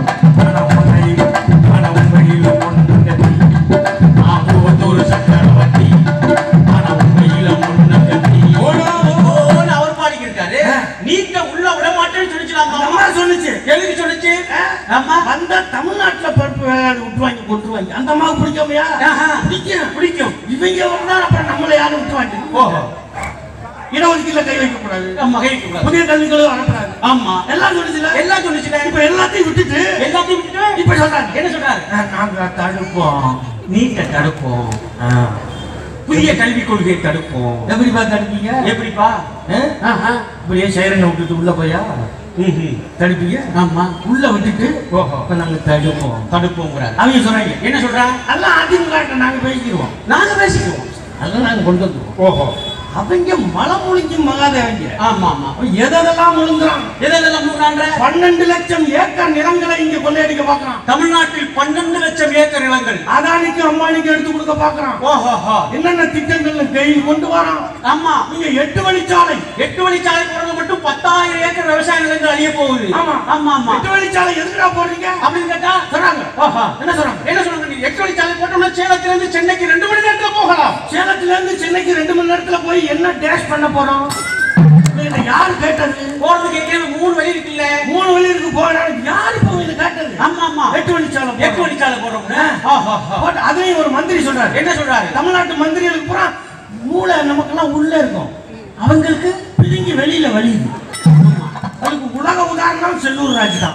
மனமுனை மனமுனையில பொண்ணுங்கத்தி நான் தூவத்தூர் சக்கரவர்த்தி மனமுனையில பொண்ணுங்கத்தி
ஓன்னு அவர் பாடிக்கு இருக்காரு
ஆ.
நீங்க உள்ள விட மாட்டேன்னு சொல்லிச்சுலாம்
அந்த அம்மா சொல்லுச்சு
எதுக்கு சொல்லுச்சு ஆமா
வந்தா தமிழ்நாட்டுல பருப்பு வேகாது விட்டுருவாங்க கொட்டுருவாங்க அந்த அம்மாவுக்கு பிடிக்காமையா
ஆஹா.
பிடிக்கும்
பிடிக்கும்
இவங்க வந்தா அப்புறம் நம்மளை யாரும் விட்டுவாங்க
ஓஹோ
இடஒதுக்கீடுல கை வைக்க கூடாது
மகைக்கு கூடாது
புதிய கல்விகளும் வரக்கூடாது
ஆமா
எல்லாம் சொல்லுச்சுல
எல்லாம் சொல்லுச்சுல
இப்ப எல்லாத்தையும் விட்டுட்டு
எல்லாத்தையும் விட்டுட்டு
இப்ப சொல்றாங்க
என்ன சொல்றாரு
நாங்க தடுப்போம்
நீட்ட தடுப்போம் புதிய கல்விக் கொள்கையை தடுப்போம்
எப்படிப்பா தடுப்பீங்க
எப்படிப்பா
ஆ?
ஆஹா.
இப்படியே சைரனை விட்டுட்டு உள்ள போயா
ம்ஹும்.
தடுப்பீங்க
ஆமா
உள்ள விட்டுட்டு
ஓஹோ.
இப்ப நாங்க தடுப்போம்
தடுப்போங்கிறார்
அவங்க சொன்னாங்க
என்ன சொல்றா
அதெல்லாம் அதிமுக ட்ட நாங்க பேசிக்கிறோம்
நாங்க பேசிக்குவோம்
அதெல்லாம் நாங்க கொண்டு வந்துருவோம்
ஓஹோ
அவங்க மலை முழிஞ்சு மகாதேவங்க
ஆமா ஆமா
அவன் எதெல்லாம் முழுங்குறான்
எதெல்லாம் முழுங்கான்ற
பன்னெண்டு லட்சம் ஏக்கர் நிலங்களை இங்க கொள்ளையடிக்க பாக்குறான்
தமிழ்நாட்டில் பன்னெண்டு லட்சம் ஏக்கர் நிலங்கள்
அதானிக்கு அம்பானிக்கு எடுத்து கொடுக்க பாக்குறான்
ஓஹோஹோ
என்னென்ன திட்டங்கள்ல கையில் கொண்டு வரான்
ஆமா
நீங்க எட்டு வழிச்சாலை
எட்டு வழிச்சாலை போறது மட்டும் பத்தாயிரம் ஏக்கர் விவசாய நிலங்கள் அழிய போகுது
ஆமா
ஆமா ஆமா
எட்டு வழிச்சாலை எதுக்குடா போடுறீங்க
அப்படின்னு கேட்டா
சொன்னாங்க
ஓஹோ
என்ன சொல்றாங்க
என்ன சொல்றாங்க நீ எட்டு வழிச்சாலை போட்டோம்னா சேலத்துல இருந்து சென்னைக்கு ரெண்டு மணி நேரத்துல போகலாம்
சேலத்துல இருந்து சென்னைக்கு ரெண்டு மணி நேரத்துல போய் என்ன டேஷ் பண்ண போறோம் இதை யாரு கேட்டது
போறதுக்கு எங்கேயுமே மூணு வழி இருக்குல்ல
மூணு வழி இருக்கு போனா யாரு இப்போ இது கேட்டது
ஆமா ஆமா
எட்டு வழிச்சாலை
எட்டு
போடுறோம்.
வழிச்சாலை போடுறோம்னு ஓஹோஹோ.
போட்டு அதையும் ஒரு மந்திரி சொல்றாரு
என்ன சொல்றாரு
தமிழ்நாட்டு மந்திரிகளுக்கு பூரா மூளை நமக்கெல்லாம் உள்ள இருக்கும்
அவங்களுக்கு
பிதுங்கி வெளியில வலியுது அதுக்கு உலக உதாரணம் செல்லூர் ராஜ் தான்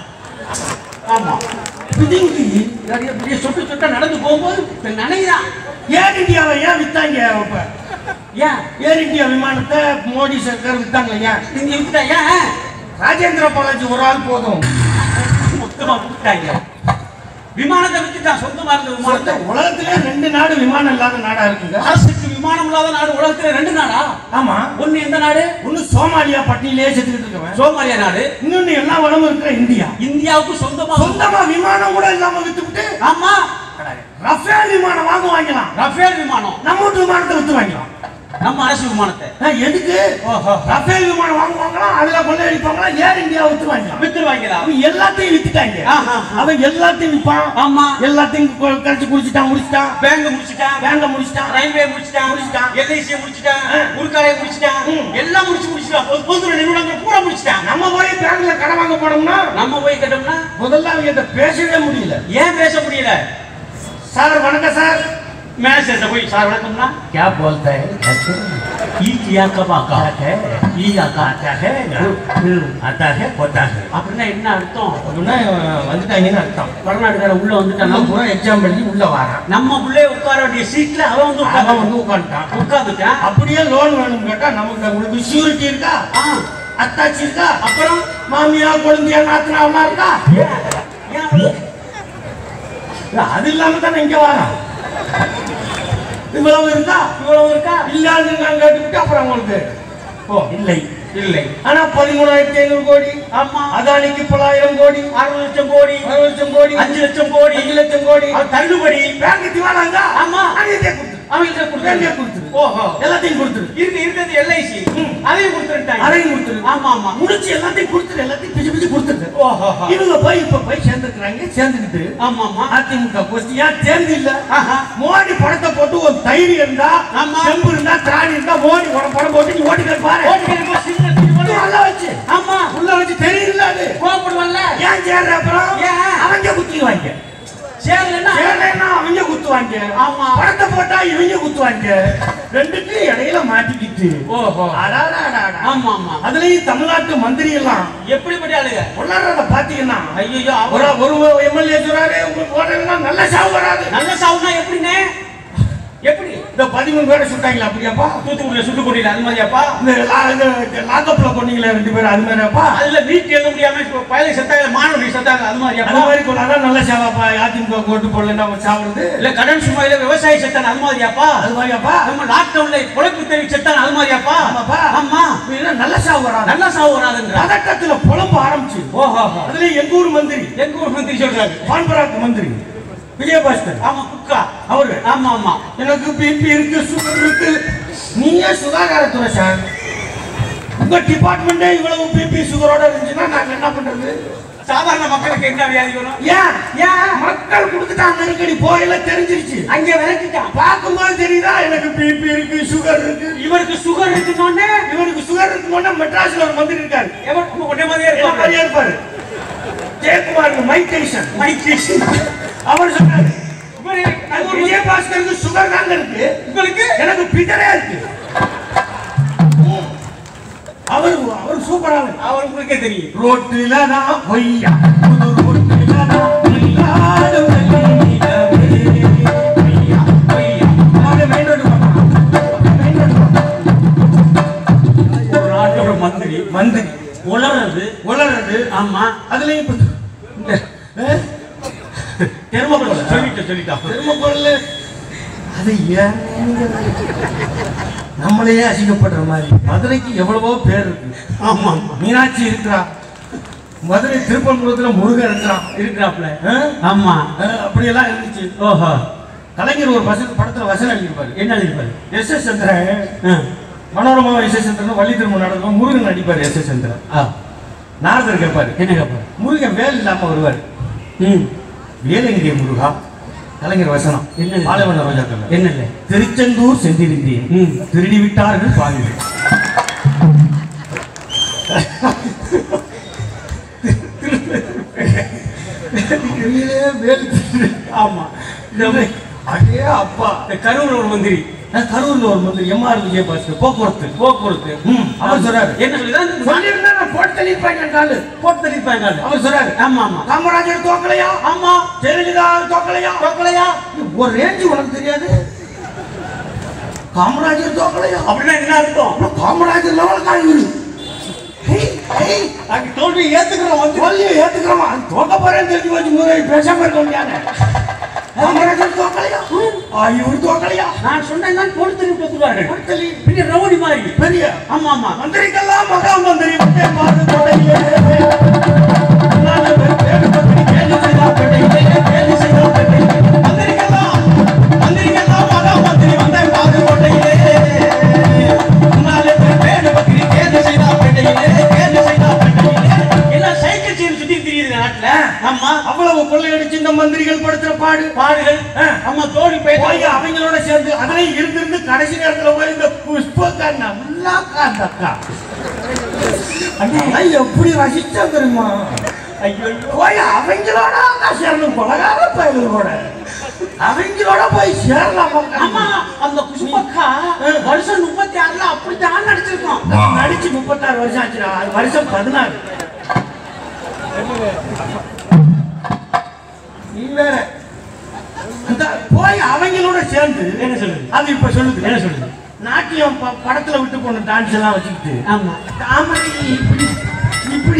ஆமா
பிதுங்கி
நிறைய பெரிய சொட்டு சொட்டா நடந்து போகும்போது நனைதான்
ஏர் இந்தியாவை ஏன் வித்தாங்க இப்ப
ஏன்
ஏர் இந்தியா விமானத்தை மோடி சர்க்கார் வித்தாங்க ஏன்
இங்க விட்டுட்டா ஏன்
ராஜேந்திர பாலாஜி ஒரு ஆள் போதும்
மொத்தமா விட்டுட்டாங்க விமானத்தை வித்துட்டான் சொந்தமா இருந்த விமானத்தை
உலகத்திலே ரெண்டு நாடு விமானம் இல்லாத நாடா இருக்குங்க
அரசுக்கு விமானம் இல்லாத நாடு உலகத்துல ரெண்டு நாடா
ஆமா
ஒண்ணு எந்த நாடு
ஒண்ணு சோமாலியா பட்டியலே செத்துக்கிட்டு இருக்கவன்
சோமாலியா நாடு
இன்னொன்னு எல்லா வளமும் இருக்கிற இந்தியா
இந்தியாவுக்கு சொந்தமா
சொந்தமா விமானம் கூட இல்லாம வித்துவிட்டு
ஆமா
ரஃபேல் விமானம் வாங்க வாங்கலாம்
ரஃபேல் விமானம்
நம்ம வீட்டு விமானத்தை வித்து வாங்கலாம்
நம்ம அரசு விமானத்தை
ஆ, எதுக்கு
ஓஹோ.
ரஃபேல் விமானம் வாங்குவாங்களா அதுல கொள்ளையடிப்பாங்களா ஏர் இந்தியா வித்து வாங்கலாம்
வித்துருவாங்களா
அவன் எல்லாத்தையும் வித்துட்டாங்க
ஆஹா.
அவன் எல்லாத்தையும் விற்பான்
ஆமா
எல்லாத்தையும் கொ- கரைச்சு குடிச்சிட்டான் முடிச்சிட்டான்
பேங்க் முடிச்சிட்டான்
பேங்க முடிச்சிட்டான்
ரயில்வே முடிச்சிட்டான்
முடிச்சிட்டான்.
எல்ஐசி முடிச்சிட்டான்
ஆ.
உருக்காலை முடிச்சிட்டான்
ம்.
எல்லாம் முடிச்சு முடிச்சிட்டான் பொது- பொதுத்துறை நிறுவனங்கள் பூரா முடிச்சிட்டான்
நம்ம போய் பேங்க்ல கடன் வாங்க போனோம்னா
நம்ம போய் கேட்டோம்னா
முதல்ல அவங்க பேசவே முடியல
ஏன் பேச முடியல
சார் வணக்கம் சார்
மேனேஜர் போய் சார் வணக்கம்னா
क्या बोलता है
ஈ கியா கபாக்கா ஈ ஆக்கா
आता है होता है
அப்படின்னா என்ன அர்த்தம்
அப்படின்னா வந்துட்டாங்கன்னு அர்த்தம்
வடநாடுகார உள்ள வந்துட்டான்
நம்ம
நம்ம
பூரா எக்ஸாம் எழுதி உள்ள வரான்
நம்ம உள்ளே உட்கார வேண்டிய சீட்ல அவன் வந்து
அவன்
உட்கார்ந்து
வந்து உட்காந்துட்டான்
உட்கார்ந்துட்டான்
அப்படியே லோன் வேணும் கேட்டா நமக்கு உங்களுக்கு சியூரிட்டி இருக்கா
ஆ,
அத்தாச்சி இருக்கா
அப்புறம்
மாமியா குழந்தையா நாத்தனாவெல்லாம் இருக்கா
ஏன் ஏன் அவ்வளவு?
இல்ல, அது இல்லாம தானே இங்க வரான் இவ்வளவு இருக்கா
இவ்வளவு இருக்கா
இல்லாதுன்னு நான் கேட்டுக்கிட்டு அப்புறம் உங்களுக்கு ஓ இல்லை
இல்லை
ஆனா பதிமூணாயிரத்தி ஐநூறு கோடி
ஆமா
அதானிக்கு தொள்ளாயிரம் கோடி
அறுபது லட்சம் கோடி
அறுபது லட்சம் கோடி
அஞ்சு லட்சம் கோடி
அஞ்சு லட்சம் கோடி
அது தள்ளுபடி
பேங்க் திவாலாங்க
ஆமா.
அதையே கொடுத்துரு
அவங்கள்ட்ட
வேண்டிய
கொடுத்தாங்க
கொடுத்துரு
ஓஹோ
எல்லாத்தையும் கொடுத்துரு
இருக்கு இருக்கிறது எல்ஐசி
ம்.
அதையும் கொடுத்துட்டாங்க
அதையும் கொடுத்துரு
ஆமா ஆமா
முடிச்சு எல்லாத்தையும் கொடுத்துரு எல்லாத்தையும் பிச்சு பிச்சு கொடுத்துரு
ஓஹோ
இவங்க போய் இப்ப போய் சேர்ந்துக்கிறாங்க சேர்ந்துக்கிட்டு
ஆமா ஆமா
அதிமுக கோஷ்டி ஏன் சேர்ந்து இல்ல
ஆஹா.
மோடி படத்தை போட்டு ஒரு தைரியம் இருந்தா
ஆமா.
செம்பு இருந்தா திராணி இருந்தா மோடி படம் படம் போட்டு நீ ஓட்டு பாரு
ஓட்டுக்கு சின்ன தூக்கி போடு.
நல்லா வச்சு
ஆமா
உள்ள வச்சு தெரியல அது
கோபப்படுவல்ல
ஏன் சேர்ற அப்புறம்
ஏன்?
அவங்க குத்துவாங்க
சேரலன்னா
சேர்றேன்னா அவங்க குத்துவாங்க
ஆமா.
படத்தை போட்டா இவங்க குத்துவாங்க ரெண்டுக்கு இடையில மாட்டிக்கிட்டு
ஓஹோ
அடாடாடாடா.
ஆமா ஆமா
அதுலயும் தமிழ்நாட்டு மந்திரி எல்லாம்
எப்படிப்பட்ட ஆளுங்க
உள்ளாரத பாத்தீங்கன்னா
ஐயோ
ஒரு ஒரு எம்எல்ஏ சொல்றாரு உங்களுக்கு போட்டீங்கன்னா நல்ல சாவு வராது
நல்ல சாவுனா எப்படிண்ணே எப்படி
இந்த பதிமூணு பேரை சுட்டாங்களா அப்படியாப்பா
தூத்துக்குடியில சுட்டு கொண்டில அது மாதிரியாப்பா
இந்த லா- இந்த லாக்கப்ல கொண்டீங்களே ரெண்டு பேரும் அது மாதிரியாப்பா
அதுல வீட்டு எழுத முடியாம இப்ப பயலை செத்தாங்க மாணவர்கள் செத்தாங்க அது
அது
மாதிரியாப்பா
மாதிரி கொண்டாதான் நல்ல சாவாப்பா அதிமுக ஓட்டு போடலன்னா அவன் சாவுறது
இல்ல கடன் சுமையில விவசாயி செத்தான அது மாதிரியாப்பா
அது மாதிரியாப்பா
நம்ம லாக்டவுன்ல பொழைப்பு தெரிவி செத்தான அது மாதிரியாப்பா
ஆமாப்பா
ஆமா
அப்படின்னா நல்ல சாவு வராது
நல்ல சாவு வராதுன்ற
பதட்டத்துல புலம்ப ஆரம்பிச்சு
ஓஹோ
அதுல எங்க ஊர் மந்திரி
எங்க ஊர் மந்திரி சொல்றாரு
பான்பராக் மந்திரி விஜயபாஸ்கர்
ஆமா குக்கா
அவரு
ஆமா ஆமா
எனக்கு பிபி இருக்கு சுகர் இருக்கு நீயே சுகாதாரத்துறை சார் உங்க டிபார்ட்மெண்டே இவ்வளவு பிபி சுகரோட இருந்துச்சுன்னா நாங்க என்ன பண்றது
சாதாரண மக்களுக்கு என்ன வியாதி வரும்
ஏன்
ஏன்
மக்கள் கொடுத்துட்டாங்க நெருக்கடி போயில தெரிஞ்சிருச்சு
அங்க விரட்டிட்டான்
பார்க்கும்போது தெரியுதா எனக்கு பிபி இருக்கு சுகர் இருக்கு
இவருக்கு சுகர் இருக்குன்னு
இவருக்கு சுகர் இருக்கும்போது மெட்ராஸ்ல ஒரு மந்திரி இருக்காரு
எவர் நம்ம ஒரே மாதிரியே
என்ன
இருப்பாங்க
மாதிரியே இருப்பாரு ஜெயக்குமார் மைக் டைசன்
மைக்ரேஷன்
அவர் சொன்னாரு
இவரு
அது விஜயபாஸ்கருக்கு சுகர் தாங்க இருக்கு
உங்களுக்கு
எனக்கு பிதரே இருக்கு அவர் அவர் சூப்பரா இருக்கு
அவர் உங்களுக்கே தெரியும்
ரோட்டுல தான் பொய்யா புது ரோட்டுல தான் இல்லாத வெள்ளி நிலவே. பொய்யா, பொய்யா. அவரு main road பார்ப்பான். மந்திரி
உளறது
உளறது
ஆமா
அதுலயும் இப்ப இந்த, அஹ்,
தெருமக்குள்ள சொல்லிட்டு சொல்லிட்டா
தெருமக்குள்ள அது ஏன் நம்மளையே அசிங்கப்படுற மாதிரி மதுரைக்கு எவ்வளவோ பேர் இருக்கு
ஆமா ஆமா
மீனாட்சி இருக்கிறா மதுரை திருப்பன்குளத்துல முருகன் இருக்கிறான்
இருக்கிறாப்ல
அஹ்,
ஆமா
அஹ், அப்படியெல்லாம் இருந்துச்சு
ஓஹோ
கலைஞர் ஒரு வசன படத்துல வசனம் எழுதியிருப்பாரு
என்ன எழுதிப்பாரு
S S Chandran Manorama S S Chandran Valli திரும்ப நடக்கும் முருகன் நடிப்பாரு எஸ் எஸ் சந்திரன்
ஆ
நாரதர் கேட்பாரு
என்ன கேப்பாரு
முருகன் வேல் இல்லாம வருவார்
ம்
வேலங்கிரிய முருகா கலைஞர் வசனம்
என்னது?
பாலைவன ரோஜாக்கள்
என்ன இல்லை
திருச்செந்தூர் சென்றிருந்தேன்
ம்.
திருடி விட்டார்கள் பாருங்கள் வேல் திருடு.
ஆமா இந்த
அடே அப்பா
இந்த கரூர் ஒரு மந்திரி
நான் கரூர்ல ஒரு மந்திரி எம்ஆர் விஜயபாஸ்கர் போக்குவரத்து
போக்குவரத்து
ம், அவர் சொல்றாரு
என்ன சொல்லிதான்
சொல்லியிருந்தா நான் போட்டு தள்ளியிருப்பேன் காலு
போட்டு தள்ளிப்பாங்க
அவர் சொல்றாரு
ஆமா ஆமா
காமராஜர் தோக்கலையா
ஆமா
ஜெயலலிதா தோக்கலையா
தோக்கலையா
ஒரு ரேஞ்சு உனக்கு தெரியாது காமராஜர் தோக்கலையா
அப்படின்னா என்ன அர்த்தம்
அப்புறம் காமராஜர் லெவல் காய்கறி
அங்க தோல்வி ஏத்துக்கிறோம் வந்து
தோல்வியை ஏத்துக்கிறோமா தோக்க போறேன்னு தெரிஞ்சு வச்சு முதல்ல பேசாம இருக்க முடியாது காமராஜர் தோக்கலையா ஆ, இவர் தோக்கலையா
நான் சொன்னேன் தான் போட்டு தள்ளி பேசுவார்கள்
கொடுத்தலி
பின்ன ரவுடி மாதிரி
பெரிய
ஆமா ஆமா
மந்திரிக்கெல்லாம் மகா மந்திரி விட்டே பாரு கொடையிலே நாலு பேர் பேரு பத்திரி கேலி செய்தா பெண்டையிலே கேலி செய்தா பெண்டையிலே மந்திரிக்கெல்லாம் மந்திரிக்கெல்லாம் மகா மந்திரி வந்தே பாரு கொடையிலே நாலு பேர் பேரு பத்திரி கேலி செய்தா பெண்டையிலே கேலி செய்தா பெண்டையிலே
எல்லாம் சைக்கிள் செயின் சுத்தி தெரியுது நாட்டுல ஆமா
அவ்வளவு கொள்ளையடிச்சு இந்த மந்திரிகள் படுத்துற பாடு
பாடுகள் ஆமா தோல்வி
போய்
போய்
அவங்களோட சேர்ந்து அதுலயும் இருந்திருந்து கடைசி நேரத்துல போய் இந்த புஷ்பக்கா நல்லாக்கா அந்த அக்கா அண்ணா எப்படி ரசிச்சா தெரியுமா
ஐயோ
போய் அவங்களோட தான் சேரணும் கொலகார பயல்களோட அவங்களோட போய் சேரலாமா
ஆமா அந்த புஷ்பக்கா வருஷம் முப்பத்தி ஆறுல அப்படித்தான் நடிச்சிருக்கோம்
நடிச்சு முப்பத்தாறு வருஷம் ஆச்சுடா அது வருஷம் பதினாறு நீ வேற அந்த போய் அவங்களோட சேர்ந்து
என்ன சொல்லுது
அது இப்ப சொல்லுது
என்ன சொல்லுது
நாட்டியம் ப- படத்துல விட்டு போன டான்ஸ் எல்லாம் வச்சுக்கிட்டு
ஆமா
தாமரை இப்படி இப்படி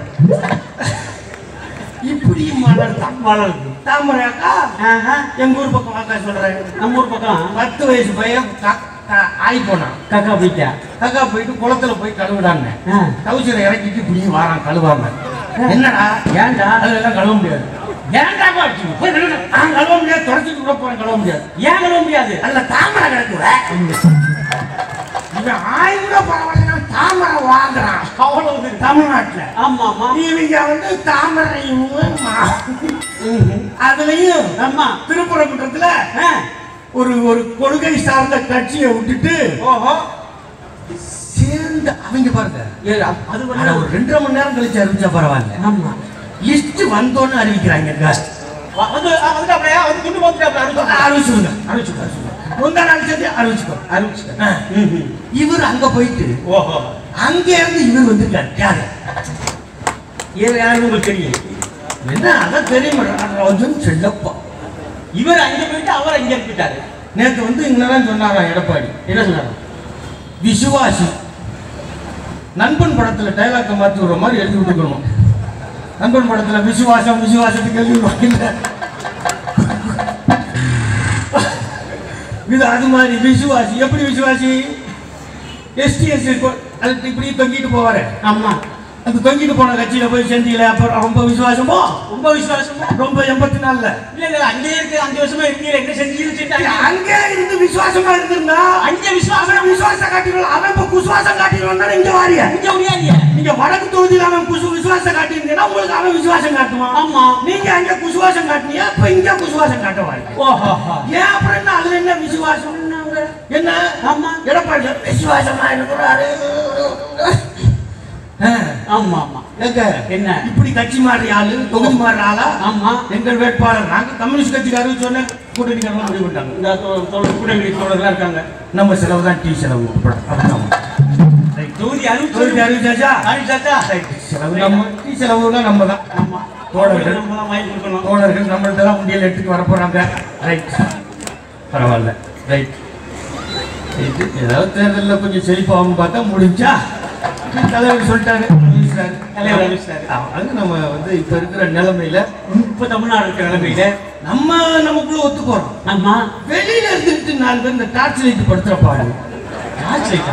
இப்படி மலர்தான்
வளருது
தாமரை அக்கா
ஆஹா.
எங்க ஊர் பக்கம் அக்கா சொல்றேன்
நம்ம ஊர் பக்கம்
பத்து வயசு பையன் க- க- ஆய் போனான்
கக்கா பிடிக்கா
கக்கா போயிட்டு குளத்துல போய் கழுவுடாங்க
ஆ.
டவுசரை இறக்கிட்டு இப்படி வாரான் கழுவாம என்னடா
ஏன்டா
அதெல்லாம் கழுவ முடியாது
ஏன்டா பாச்சு போய் கழுவு.
நான் கழுவ முடியாது தொடச்சிட்டு கூட போறேன் கழுவ முடியாது
ஏன் கழுவ முடியாது
அதுல தாமரை கிடக்குற இவன் ஆய் கூட பரவாயில்ல தாமரை வாங்குறான்
அவ்வளவு
தமிழ்நாட்டுல
ஆமா ஆமா
இவங்க வந்து தாமரையும் அதுலயும்
ஆமா
திருப்பரங்குன்றத்துல
ஆ.
ஒரு ஒரு கொள்கை சார்ந்த கட்சியை விட்டுட்டு
ஓஹோ
சேர்ந்து அவங்க பாருங்க
ஏ, அது
ஆனா
வந்து
ஒரு ரெண்டரை மணி நேரம் கழிச்சு அறிவிச்சா பரவாயில்ல
ஆமா
லிஸ்ட் வந்தோன்னு அறிவிக்கிறாங்க
வ- வந்து ஆ, வந்துட்டாப்லையா வந்து துண்டு போட்டுட்டாப்ல அனுப்பிச்சு
அறிவிச்சுடுங்க அறிவிச்சுடுங்க முந்தா நாள் சேர்த்து அறிவிச்சுக்கோ
அனுப்பிச்சு
ஆ. இவர் அங்க போயிட்டு
ஓஹோ
அங்க இருந்து இவர் வந்திருக்காரு யாரு
இது யாருன்னு உங்களுக்கு தெரியும்
என்ன அதான் தெரியும் ராஜன் செல்லப்பா
இவர் அங்க போயிட்டு அவர் அங்க போயிட்டாரு
நேத்து வந்து இங்கதான் சொன்னாராம் எடப்பாடி
என்ன சொன்னாரு
விசுவாசி நண்பன் படத்துல டைலாக்க மாத்தி விடுற மாதிரி எழுதி விட்டுக்கணும் நண்பன் படத்துல விசுவாசம் விசுவாசத்துக்கு எழுதி விடுவாங்க இது அது மாதிரி விசுவாசி எப்படி விசுவாசி எஸ்டிஎஸ் அது இப்படி தொங்கிட்டு போவாரு
ஆமா
அந்த தொங்கிட்டு போன கட்சியில போய் சேர்ந்தீங்களே அப்புறம் ரொம்ப விசுவாசமோ
ரொம்ப விசுவாசமா
ரொம்ப எண்பத்தி நாலுல
இல்ல இல்ல அங்கேயே இருக்கு அஞ்சு வருஷமா இருக்கீங்க என்ன செஞ்சீங்க
அங்கே இருந்து விசுவாசமா இருந்திருந்தா
அஞ்சு விசுவாசம்
அவன் விசுவாசம் காட்டிடுவான் அவன் இப்ப குசுவாசம் காட்டிடுவான் இங்க வாரிய
அஞ்சு முடியாது
நீங்க வடக்கு தொகுதியில் அவன் குசு விசுவாசம் காட்டியிருந்தீங்கன்னா உங்களுக்கு அவன் விசுவாசம் காட்டுவான்
ஆமா
நீங்க அங்க குசுவாசம் காட்டினீங்க இப்ப இங்க குசுவாசம் காட்டுவாங்க
ஓஹோ
ஏன் அப்புறம் என்ன அதுல என்ன விசுவாசம் என்ன
ஆமா
எடப்பாடி விசுவாசமா இருக்கிறாரு ஆ,
ஆமா ஆமா
எங்க
என்ன?
இப்படி கட்சி மாறி ஆளு தொகுதி மாறி ஆளா
ஆமா
எங்கள் வேட்பாளர் நாங்க கம்யூனிஸ்ட் கட்சிக்காரர் சொன்ன கூட்டணிக்காரங்க முடிவு பண்ணிட்டாங்க
இந்த தோ- தோழர் கூட்டணி தோழர்களா இருக்காங்க
நம்ம செலவு தான் டீ செலவு உட்பட அப்படிதான்
தொகுதி
தொகுதி
அறிவிச்சு
அறிவிச்சாச்சா
அறிவிச்சாச்சா
செலவு நம்ம டீ செலவுலாம் நம்ம தான்
ஆமா
தோழர்கள்.
நம்ம தான் வாங்கி கொடுக்கணும்
தோழர்கள் நம்மள்ட்ட உண்டியல் எடுத்துட்டு வர போறாங்க ரைட் பரவாயில்ல ரைட் இது ஏதாவது தேர்தலில் கொஞ்சம் செழிப்பாகும் பார்த்தா முடிஞ்சா தலைவர் சொல்லிட்டாரு அறிவிச்சிட்டாரு.
தலைவர் அறிவிச்சிட்டாரு.
அது நம்ம வந்து இப்ப இருக்கிற நிலைமையில
இப்ப தமிழ்நாடு இருக்கிற நிலைமையில
நம்ம நமக்குள்ள ஒத்துக்கோறோம்
ஆமா
வெளியில இருந்துட்டு நாலு பேர் இந்த டார்ச் லைட் படுத்துற பாடு
டார்ச் லைட்டா?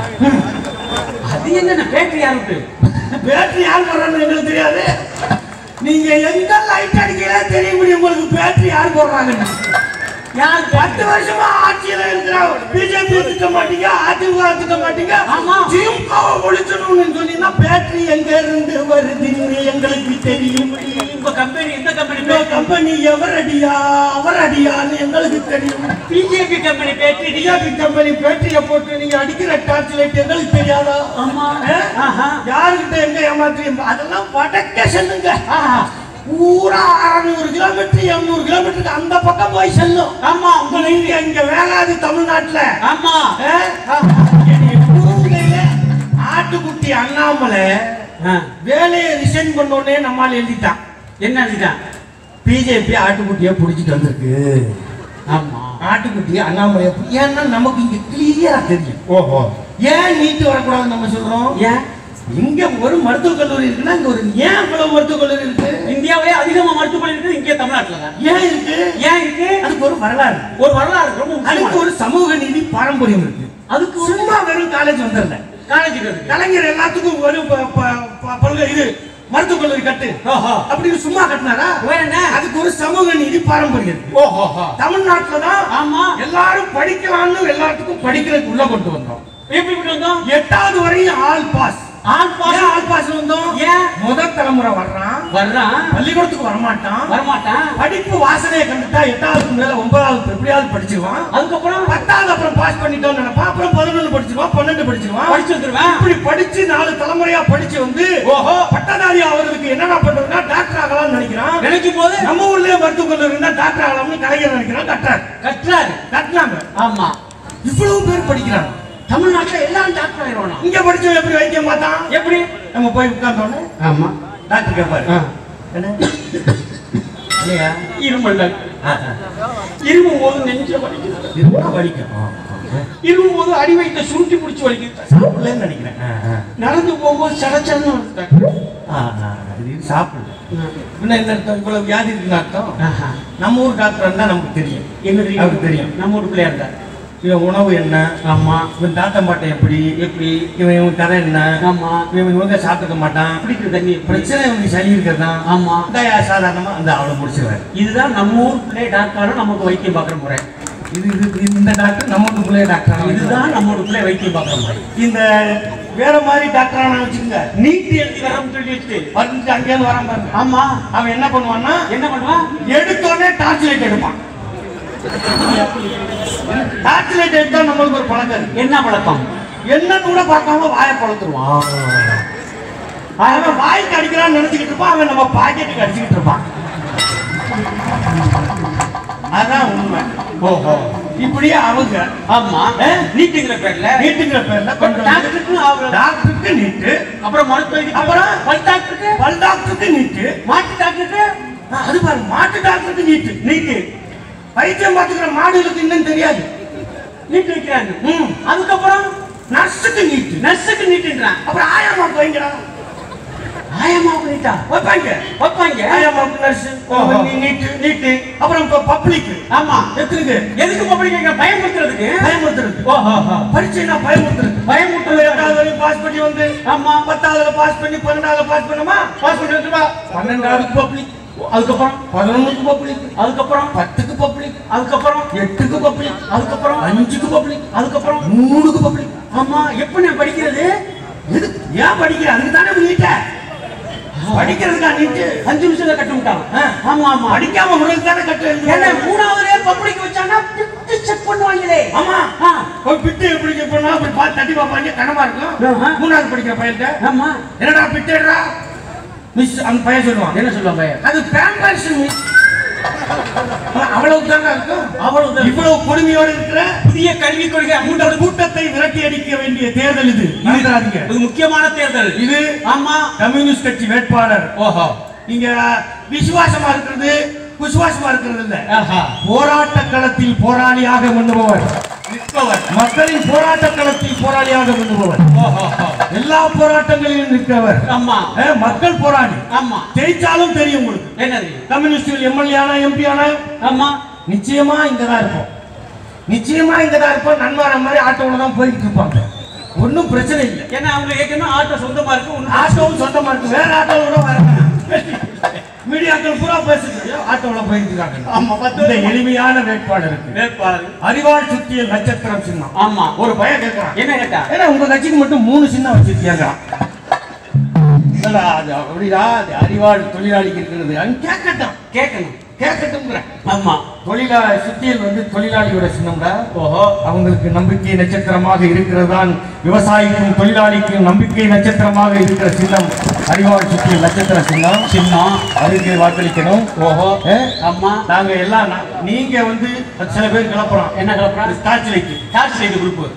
அது என்ன பேட்டரி யாருக்கு
பேட்டரி யார் போடுறான்னு எங்களுக்கு தெரியாது நீங்க எங்க லைட் அடிக்கல தெரிய முடியும் உங்களுக்கு பேட்டரி யார் போடுறாங்கன்னு
யார்
பத்து வருஷமா ஆட்சியில இருக்கிற பிஜேபி திட்ட மாட்டீங்க அதிமுக திட்ட மாட்டீங்க
ஆமா.
திமுகவை ஒழிச்சணும்னு சொன்னீங்கன்னா பேட்டரி எங்க இருந்து வருதுன்னு எங்களுக்கு தெரியும்
உங்க கம்பெனி எந்த கம்பெனி
இந்த கம்பெனி எவர் அடியா அவர் அடியான்னு எங்களுக்கு தெரியும்
பிஜேபி கம்பெனி பேட்டரி
டிஆபி கம்பெனி பேட்டரிய போட்டு நீங்க அடிக்கிற டார்ச் லைட் எங்களுக்கு தெரியாதா
ஆமா
ஆ?
ஆஹா
யாருக்கிட்ட எங்க ஏமாத்துறீங்க அதெல்லாம் வடக்க செல்லுங்க
ஆஹா
பூரா அறுநூறு கிலோமீட்டர் எண்ணூறு கிலோமீட்டருக்கு அந்த பக்கம் போய் செல்லும்
ஆமா உங்க
நீங்க இங்க வேளாது தமிழ்நாட்டுல
ஆமா
ஆ? என்னைய புரிஞ்சுக்கல. ஆட்டுக்குட்டி அண்ணாமலை
ஆ.
வேலையை ரிசைன் பண்ண உடனே நம்மால் எழுதிட்டான்
என்ன இதுதான்
பிஜேபி ஆட்டுக்குட்டியை பிடிச்சிட்டு வந்திருக்கு
ஆமா
ஆட்டுக்குட்டி அண்ணாமலையை பி- ஏன்னா நமக்கு இங்க கிளியரா தெரியும்
ஓஹோ
ஏன் நீட்டு வரக்கூடாதுன்னு நம்ம சொல்றோம்
ஏன்
இங்க ஒரு மருத்துவக் கல்லூரி இருக்குன்னா இங்க ஒரு ஏன் இவ்வளவு மருத்துவக் கல்லூரி இருக்கு
இந்தியாவிலே அதிகமா மருத்துவமனை இருக்குது இங்கே தமிழ்நாட்டுல தான்
ஏன் இருக்கு
ஏன் இருக்கு
அதுக்கு ஒரு வரலாறு
ஒரு வரலாறு ரொம்ப
அதுக்கு
முக்கியமான
ஒரு சமூக நீதி பாரம்பரியம் இருக்கு
அதுக்கு ஒரு
சும்மா வெறும் காலேஜ் வந்துடல
காலேஜ் இருக்கு
கலைஞர் எல்லாத்துக்கும் ஒரு ப- ப- ப- பல்கலை இது மருத்துவக் கல்லூரி கட்டு
ஓஹோ
அப்படின்னு சும்மா கட்டினாரா
வேற என்ன
அதுக்கு ஒரு சமூக நீதி பாரம்பரியம் இருக்கு
ஓஹோ
தமிழ்நாட்டுல தான்
ஆமா
எல்லாரும் படிக்கலாம்னு எல்லாத்துக்கும் படிக்கிறதுக்கு உள்ள கொண்டு வந்தோம்
எப்படி இப்படி வந்தோம்
எட்டாவது வரையும் ஆல் பாஸ்
ஆன் பாஸ்
ஏன் ஆல் பாஸ் வந்தோம்
ஏன்
முதல் தலைமுறை வர்றான்
வர்றான்
பள்ளிக்கூடத்துக்கு வரமாட்டான்
வரமாட்டான்
படிப்பு வாசனையை கண்டுட்டா எட்டாவதுக்கு மேல ஒன்பதாவது எப்படியாவது படிச்சிருவான்
அதுக்கப்புறம்
பத்தாவது அப்புறம் பாஸ் பண்ணிட்டோம்னு நினைப்பான் அப்புறம் பதினொன்று படிச்சிருவான் பன்னெண்டு படிச்சிருவான்
படிச்சு வந்துருவேன்
இப்படி படிச்சு நாலு தலைமுறையா படிச்சு வந்து
ஓஹோ
பட்டதாரி ஆகிறதுக்கு என்னென்ன பண்றதுன்னா டாக்டர் ஆகலாம்னு நினைக்கிறான்
நினைக்கும் போது
நம்ம ஊர்லயே மருத்துவக் கல்லூரி இருந்தா டாக்டர் ஆகலாம்னு கலைஞர் நினைக்கிறான் கட்டார்
கட்டுறாரு
கட்டினாங்க
ஆமா
இவ்வளவு பேர் படிக்கிறாங்க
தமிழ்நாட்டுல எல்லாரும் டாக்டர் ஆயிடுவானா
இங்க படிச்சவன் எப்படி வைத்தியம் பார்த்தான்
எப்படி
நம்ம போய் உட்கார்ந்தோன்னே
ஆமா
டாக்டர் கேட்பாரு என்ன இல்லையா
இருமல் டாக்டர் இருமும் போது நெஞ்ச வலிக்குது
இருந்தா வலிக்கும்
இருமும் போது அடி வயிற்ற சுருட்டி பிடிச்சி வலிக்குது
சாப்பிடலன்னு நினைக்கிறேன்
நடந்து போகும்போது சடச்சடன்னு வருது டாக்டர்
ஆ, ஆ, இது சாப்பிடல இன்னும் என்ன அர்த்தம் இவ்வளவு வியாதி இருக்குன்னு அர்த்தம்
ஆஹா.
நம்ம ஊர் டாக்டர் இருந்தா நமக்கு தெரியும்
என்ன
அவருக்கு தெரியும்.
நம்ம ஒரு பிள்ளையா இருந்தார்
இவன் உணவு என்ன
ஆமா
இவன் தாத்தம் பாட்டை எப்படி எப்படி இவன் இவன் கதை என்ன
ஆமா
இவன் இவங்க சாப்பிட்டுக்க மாட்டான்
குடிக்கிற தண்ணி எப்படி?
பிரச்சனை இவனுக்கு சளி இருக்கிறதான்
ஆமா
இந்த சாதாரணமா அந்த அவளை முடிச்சிருவாரு
இதுதான் நம்ம ஊர் பிள்ளை டாக்டரும் நமக்கு வைத்தியம் பார்க்குற முறை
இது இது இது- இந்த டாக்டர் நம்ம ஊருக்குள்ளே டாக்டர்
இதுதான் நம்ம ஊர் பிள்ளை வைத்தியம் பார்க்குற முறை
இந்த வேற மாதிரி டாக்டர் ஆனா வச்சுக்கோங்க
நீட் எழுதி வரோம்னு சொல்லி வச்சுட்டு
வந்துட்டு அங்கேயிருந்து வரான் பாருங்க
ஆமா
அவன் என்ன பண்ணுவான்னா
என்ன பண்ணுவான்
எடுத்தோடனே டார்ச் லைட் எடுப்பான் டார்ச் லைட் எடுத்தா நம்மளுக்கு ஒரு பழக்கம் இருக்கு
என்ன பழக்கம்
என்னன்னு கூட பார்க்காம வாயை பழத்துருவான் அவன் வாய்க்கு அடிக்கிறான்னு நினைச்சுக்கிட்டு இருப்பான் அவன் நம்ம பாக்கெட்டுக்கு அடிச்சுக்கிட்டு இருப்பான் அதான் உண்மை
ஓஹோ
இப்படியே அவங்க
ஆமா நீட்டுங்கிற பேர்ல
நீட்டுங்கிற பேர்ல கொண்டு வந்து
டாக்டருக்கு அவர்
டாக்டருக்கு நீட்டு
அப்புறம் மருத்துவ
அப்புறம்?
பல் டாக்டருக்கு
பல் டாக்டருக்கு நீட்டு
மாட்டு டாக்டருக்கு
ஆ, அது பாருங்க மாட்டு டாக்டருக்கு நீட்டு
நீட்டு
வைத்தியம் பார்த்துக்கிற மாடுகளுக்கு இன்னும் தெரியாது
நீட்டு வைக்கிறாங்க
ம்.
அதுக்கப்புறம்
நர்ஸுக்கு நீட்டு
நர்ஸுக்கு நீட்டுன்றான்
அப்புறம் ஆயாமாக்கு வைங்கடா
ஆயமா நீட்டா
வைப்பாங்க
வைப்பாங்க
ஆயாமாக்கு நர்ஸ்
ஓஹோ.
நீட்டு
நீட்டு
அப்புறம் இப்போ பப்ளிக்
ஆமா
எத்தனைக்கு
எதுக்கு பப்ளிக் கேட்க பயமுறுத்துறதுக்கு
பயமுறுத்துறது
ஓஹோ
பரீட்சைனா பயமுறுத்துறது
பயமுறுத்துறது
எட்டாவது வரையும் பாஸ் பண்ணி வந்து
ஆமா
பத்தாவதுல பாஸ் பண்ணி பன்னெண்டாவதுல பாஸ் பண்ணுமா
பாஸ் பண்ணிட்டு வா
பன்னெண்டாவதுக்கு பப்ளிக்
அதுக்கப்புறம்
பதினொன்றுக்கு பப்ளிக்
அதுக்கப்புறம்
பத்துக்கு பப்ளிக்
அதுக்கப்புறம்
எட்டுக்கு பப்ளிக்
அதுக்கப்புறம்
அஞ்சுக்கு பப்ளிக்
அதுக்கப்புறம்
மூணுக்கு பப்ளிக்
ஆமா எப்படி நான் படிக்கிறது
எது ஏன் படிக்கிற அதுக்கு தானே நீட்ட படிக்கிறதுக்கா நீட்டு
அஞ்சு நிமிஷத்துல கட்ட விட்டான்
ஆ.
ஆமா ஆமா
படிக்காம உங்களுக்கு தானே கட்டு
என்ன
எழுதுவாங்க.
மூணாவதுலயே பப்ளிக் வச்சாங்கன்னா செக் பண்ணுவாங்களே
ஆமா
ஆ.
ஒரு பிட்டு எப்படி செக் பண்ணா அப்படி பார்த்து தட்டி பார்ப்பாங்க கனமா இருக்கும்
ஆஹா.
மூணாவது படிக்கிற பையன்கிட்ட
ஆமா
என்னடா பிட்டுடா மிஸ் அந்த பையன் சொல்லுவான்
என்ன சொல்லுவாங்க பையன்
அது பேம்பர்ஸ் மிஸ் அவ்வளவு தாங்க இருக்கும்
அவ்வளவுதான்.
இவ்வளவு கொடுமையோட இருக்கிற
புதிய கல்விக் கொள்கை
இந்த
அமுல்
கூட்டத்தை விரட்டி அடிக்க வேண்டிய தேர்தல் இது மறந்துடாதீங்க
இது முக்கியமான தேர்தல்
இது
ஆமா
கம்யூனிஸ்ட் கட்சி வேட்பாளர்
ஓஹோ
நீங்க விசுவாசமா இருக்கிறது விசுவாசமா இருக்கிறது இல்ல
ஆஹா
போராட்ட களத்தில் போராளியாக பண்ணுபவர்
நிற்பவர்
மக்களின் போராட்ட களத்தில் போராளியாக விழுபவர்
ஓஹோ
எல்லா போராட்டங்களிலும் நிற்கிறவர்
ஆமா
அஹ், மக்கள் போராளி
ஆமா
ஜெயிச்சாலும் தெரியும் உங்களுக்கு
என்னது
கம்யூனிஸ்ட் எம்எல்ஏ ஆனா எம்பி ஆனா
ஆமா
நிச்சயமா இங்க தான் இருப்போம் நிச்சயமா இங்க தான் இருப்போம் நன்மார மாதிரி ஆட்டோல தான் போய்கிட்டு இருப்பாங்க ஒன்றும் பிரச்சனை இல்லை
ஏன்னா அவங்க ஏற்கனவே ஆட்டோ சொந்தமா இருக்கு ஒண்ணு
ஆட்டோவும் சொந்தமா இருக்கு வேற ஆட்டோல கூட வர மீடியாக்கள் பூரா பேசுறது ஆட்டோல போயிட்டு இருக்காங்க
ஆமா பத்து
இந்த
வருஷமா.
எளிமையான வேட்பாளருக்கு
வேட்பாளர்
அறிவாள் சுத்திய நட்சத்திரம் சின்னம்
ஆமா
ஒரு பையன் கேட்கறான்
என்ன கேட்டா
ஏன்னா உங்க கட்சிக்கு மட்டும் மூணு சின்னம் வச்சிருக்கியாங்க இல்லடா, அது அப்படிடா அது அறிவாள் தொழிலாளிக்கு இருக்கிறது அவன் கேட்கட்டும்
கேட்கணும்
கேட்கட்டும்ங்கிற
ஆமா
தொழிலாளி சுத்தியல் வந்து தொழிலாளியோட சின்னம்டா
ஓஹோ
அவங்களுக்கு நம்பிக்கை நட்சத்திரமாக இருக்கிறதுதான் விவசாயிக்கும் தொழிலாளிக்கும் நம்பிக்கை நட்சத்திரமாக இருக்கிற சின்னம் அறிவாள் சுத்தியல் நட்சத்திர சின்னம்
சின்னம்
அதுக்கு வாக்களிக்கணும்
ஓஹோ
ஏ?
ஆமா
நாங்க எல்லாம் நா- நீங்க வந்து சில பேர் கிளப்புறோம்
என்ன கிளப்புறான்
டார்ச் லைட்
சார்ஜ் செய்து குரூப்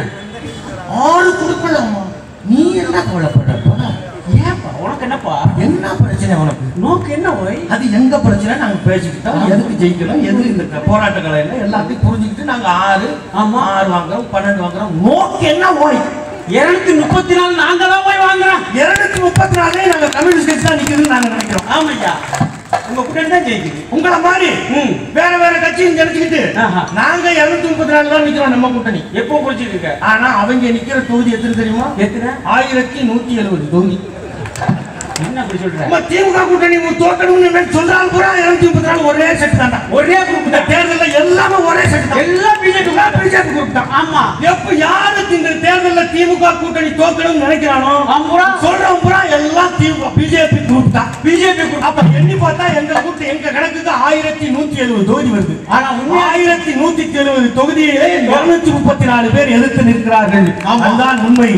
ஆறு கொடுக்கலாமா நீ என்ன கவலைப்படுறப்ப
ஏப்பா உனக்கு என்னப்பா
என்ன பிரச்சனை உனக்கு
நோக்கு என்ன போய்
அது எங்க பிரச்சனை நாங்க பேசிக்கிட்டோம் எதுக்கு ஜெயிக்கணும் எது இந்த க- போராட்ட கலையில எல்லாத்தையும் புரிஞ்சுக்கிட்டு நாங்க ஆறு
ஆமா.
ஆறு வாங்குறோம் பன்னெண்டு வாங்குறோம் நோக்கு என்ன ஓய்
இருநூத்தி முப்பத்தி நாலு நாங்க தான் போய் வாங்குறோம்
இருநூத்தி முப்பத்தி நாலே நாங்க கம்யூனிஸ்ட் கட்சி தான் நிக்குதுன்னு நாங்க நினைக்கிறோம்
ஆமையா உங்க கூட்டணி தான் ஜெயிக்குது
உங்கள மாதிரி
ம்.
வேற வேற கட்சியும் நினைச்சுக்கிட்டு
ஆஹா.
நாங்க இருநூத்தி முப்பத்தி நாலு தான் நிக்கிறோம் நம்ம கூட்டணி
எப்போ குடிச்சிட்டு இருக்க
ஆனா அவங்க நிக்கிற தொகுதி எத்தனை தெரியுமா
எத்தனை
ஆயிரத்தி நூத்தி எழுபது தொகுதி
என்ன அப்படி சொல்ற
நம்ம திமுக கூட்டணி தோக்கணும்னு சொல்றாங்க பூரா இருநூத்தி முப்பத்தி நாலு ஒரே செட் தான்டா
ஒரே குரூப்
இந்த
தான்
தேர்தல்ல எல்லாமே ஒரே செட் தான்
எல்லாம் பிஜேபி
எல்லாம் பிஜேபி குரூப் தான்
ஆமா
எப்ப யாருக்கு இந்த தேர்தல்ல திமுக கூட்டணி தோக்கணும்னு நினைக்கிறானோ
அவன் பூரா
சொல்றவன் பூரா எல்லாம் திமுக பிஜேபி குரூப் தான்
பிஜேபி குரூப்
அப்ப எண்ணி பார்த்தா எங்க கூட்டு எங்க கணக்குக்கு ஆயிரத்தி நூத்தி எழுபது தொகுதி வருது
ஆனா உண்மையா
ஆயிரத்தி நூத்தி எழுபது தொகுதியிலே இருநூத்தி முப்பத்தி நாலு பேர் எதிர்த்து நிற்கிறார்கள்
ஆமா.
அதுதான் உண்மை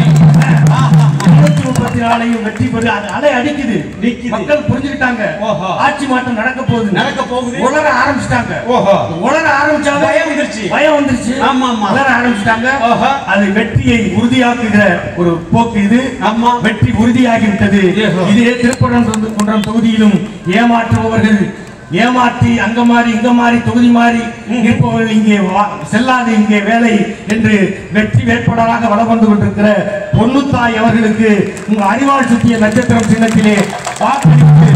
இருநூத்தி முப்பத்தி நாலையும் வெற்றி பெறு அது அலை அடிக்குது
நிக்குது.
மக்கள் புரிஞ்சுக்கிட்டாங்க
ஓஹோ.
ஆட்சி மாற்றம் நடக்க போகுது
நடக்க போகுது.
உலர ஆரம்பிச்சிட்டாங்க
ஓஹோ.
உலர ஆரம்பிச்சாங்க
பயம் வந்துருச்சு.
பயம் வந்துருச்சு
ஆமா, ஆமா.
உலர ஆரம்பிச்சிட்டாங்க
ஓஹோ.
அது வெற்றியை உறுதியாக்குகிற ஒரு போக்கு இது
ஆமா.
வெற்றி உறுதியாகி விட்டது
ஏஹோ.
இதே திருப்பரம் குன்றம் தொகுதியிலும் ஏமாற்றுபவர்கள் ஏமாற்றி அங்க மாறி இங்க மாறி தொகுதி மாறி இருப்பவர்கள் இங்கே வா- செல்லாது இங்கே வேலை என்று வெற்றி வேட்பாளராக வலம் வந்து கொண்டிருக்கிற பொன்னுத்தாய் அவர்களுக்கு உங்க அறிவாள் சுத்திய நட்சத்திரம் சின்னத்திலே வாக்களித்து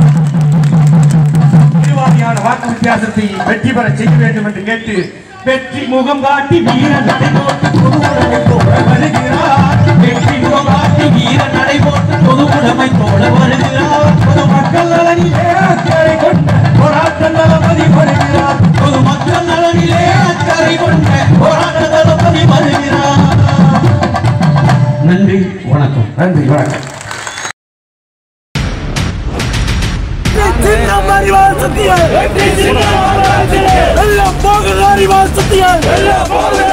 இருவாதியான வாக்கு வித்தியாசத்தை வெற்றி பெற செய்ய வேண்டும் என்று கேட்டு வெற்றி முகம் காட்டி வீரன் நடைபோட்டு பொதுவுடைமை போல வருகிறார்
வெற்றி முகம் காட்டி வீர நடை போட்டு பொது உடைமை போல வருகிறார்
பொது மக்கள் நலனிலே அக்கறை கொண்ட போராட்ட நலமதி வருகிறார்
பொது மக்கள் நலனிலே அக்கறை கொண்ட போராட்ட தளபதி வருகிறார்
நன்றி வணக்கம்
நன்றி வணக்கம்
சின்னம் அறிவால் சத்தியம் எல்லாம் போகுது அறிவால் சத்தியம் எல்லாம் போகுது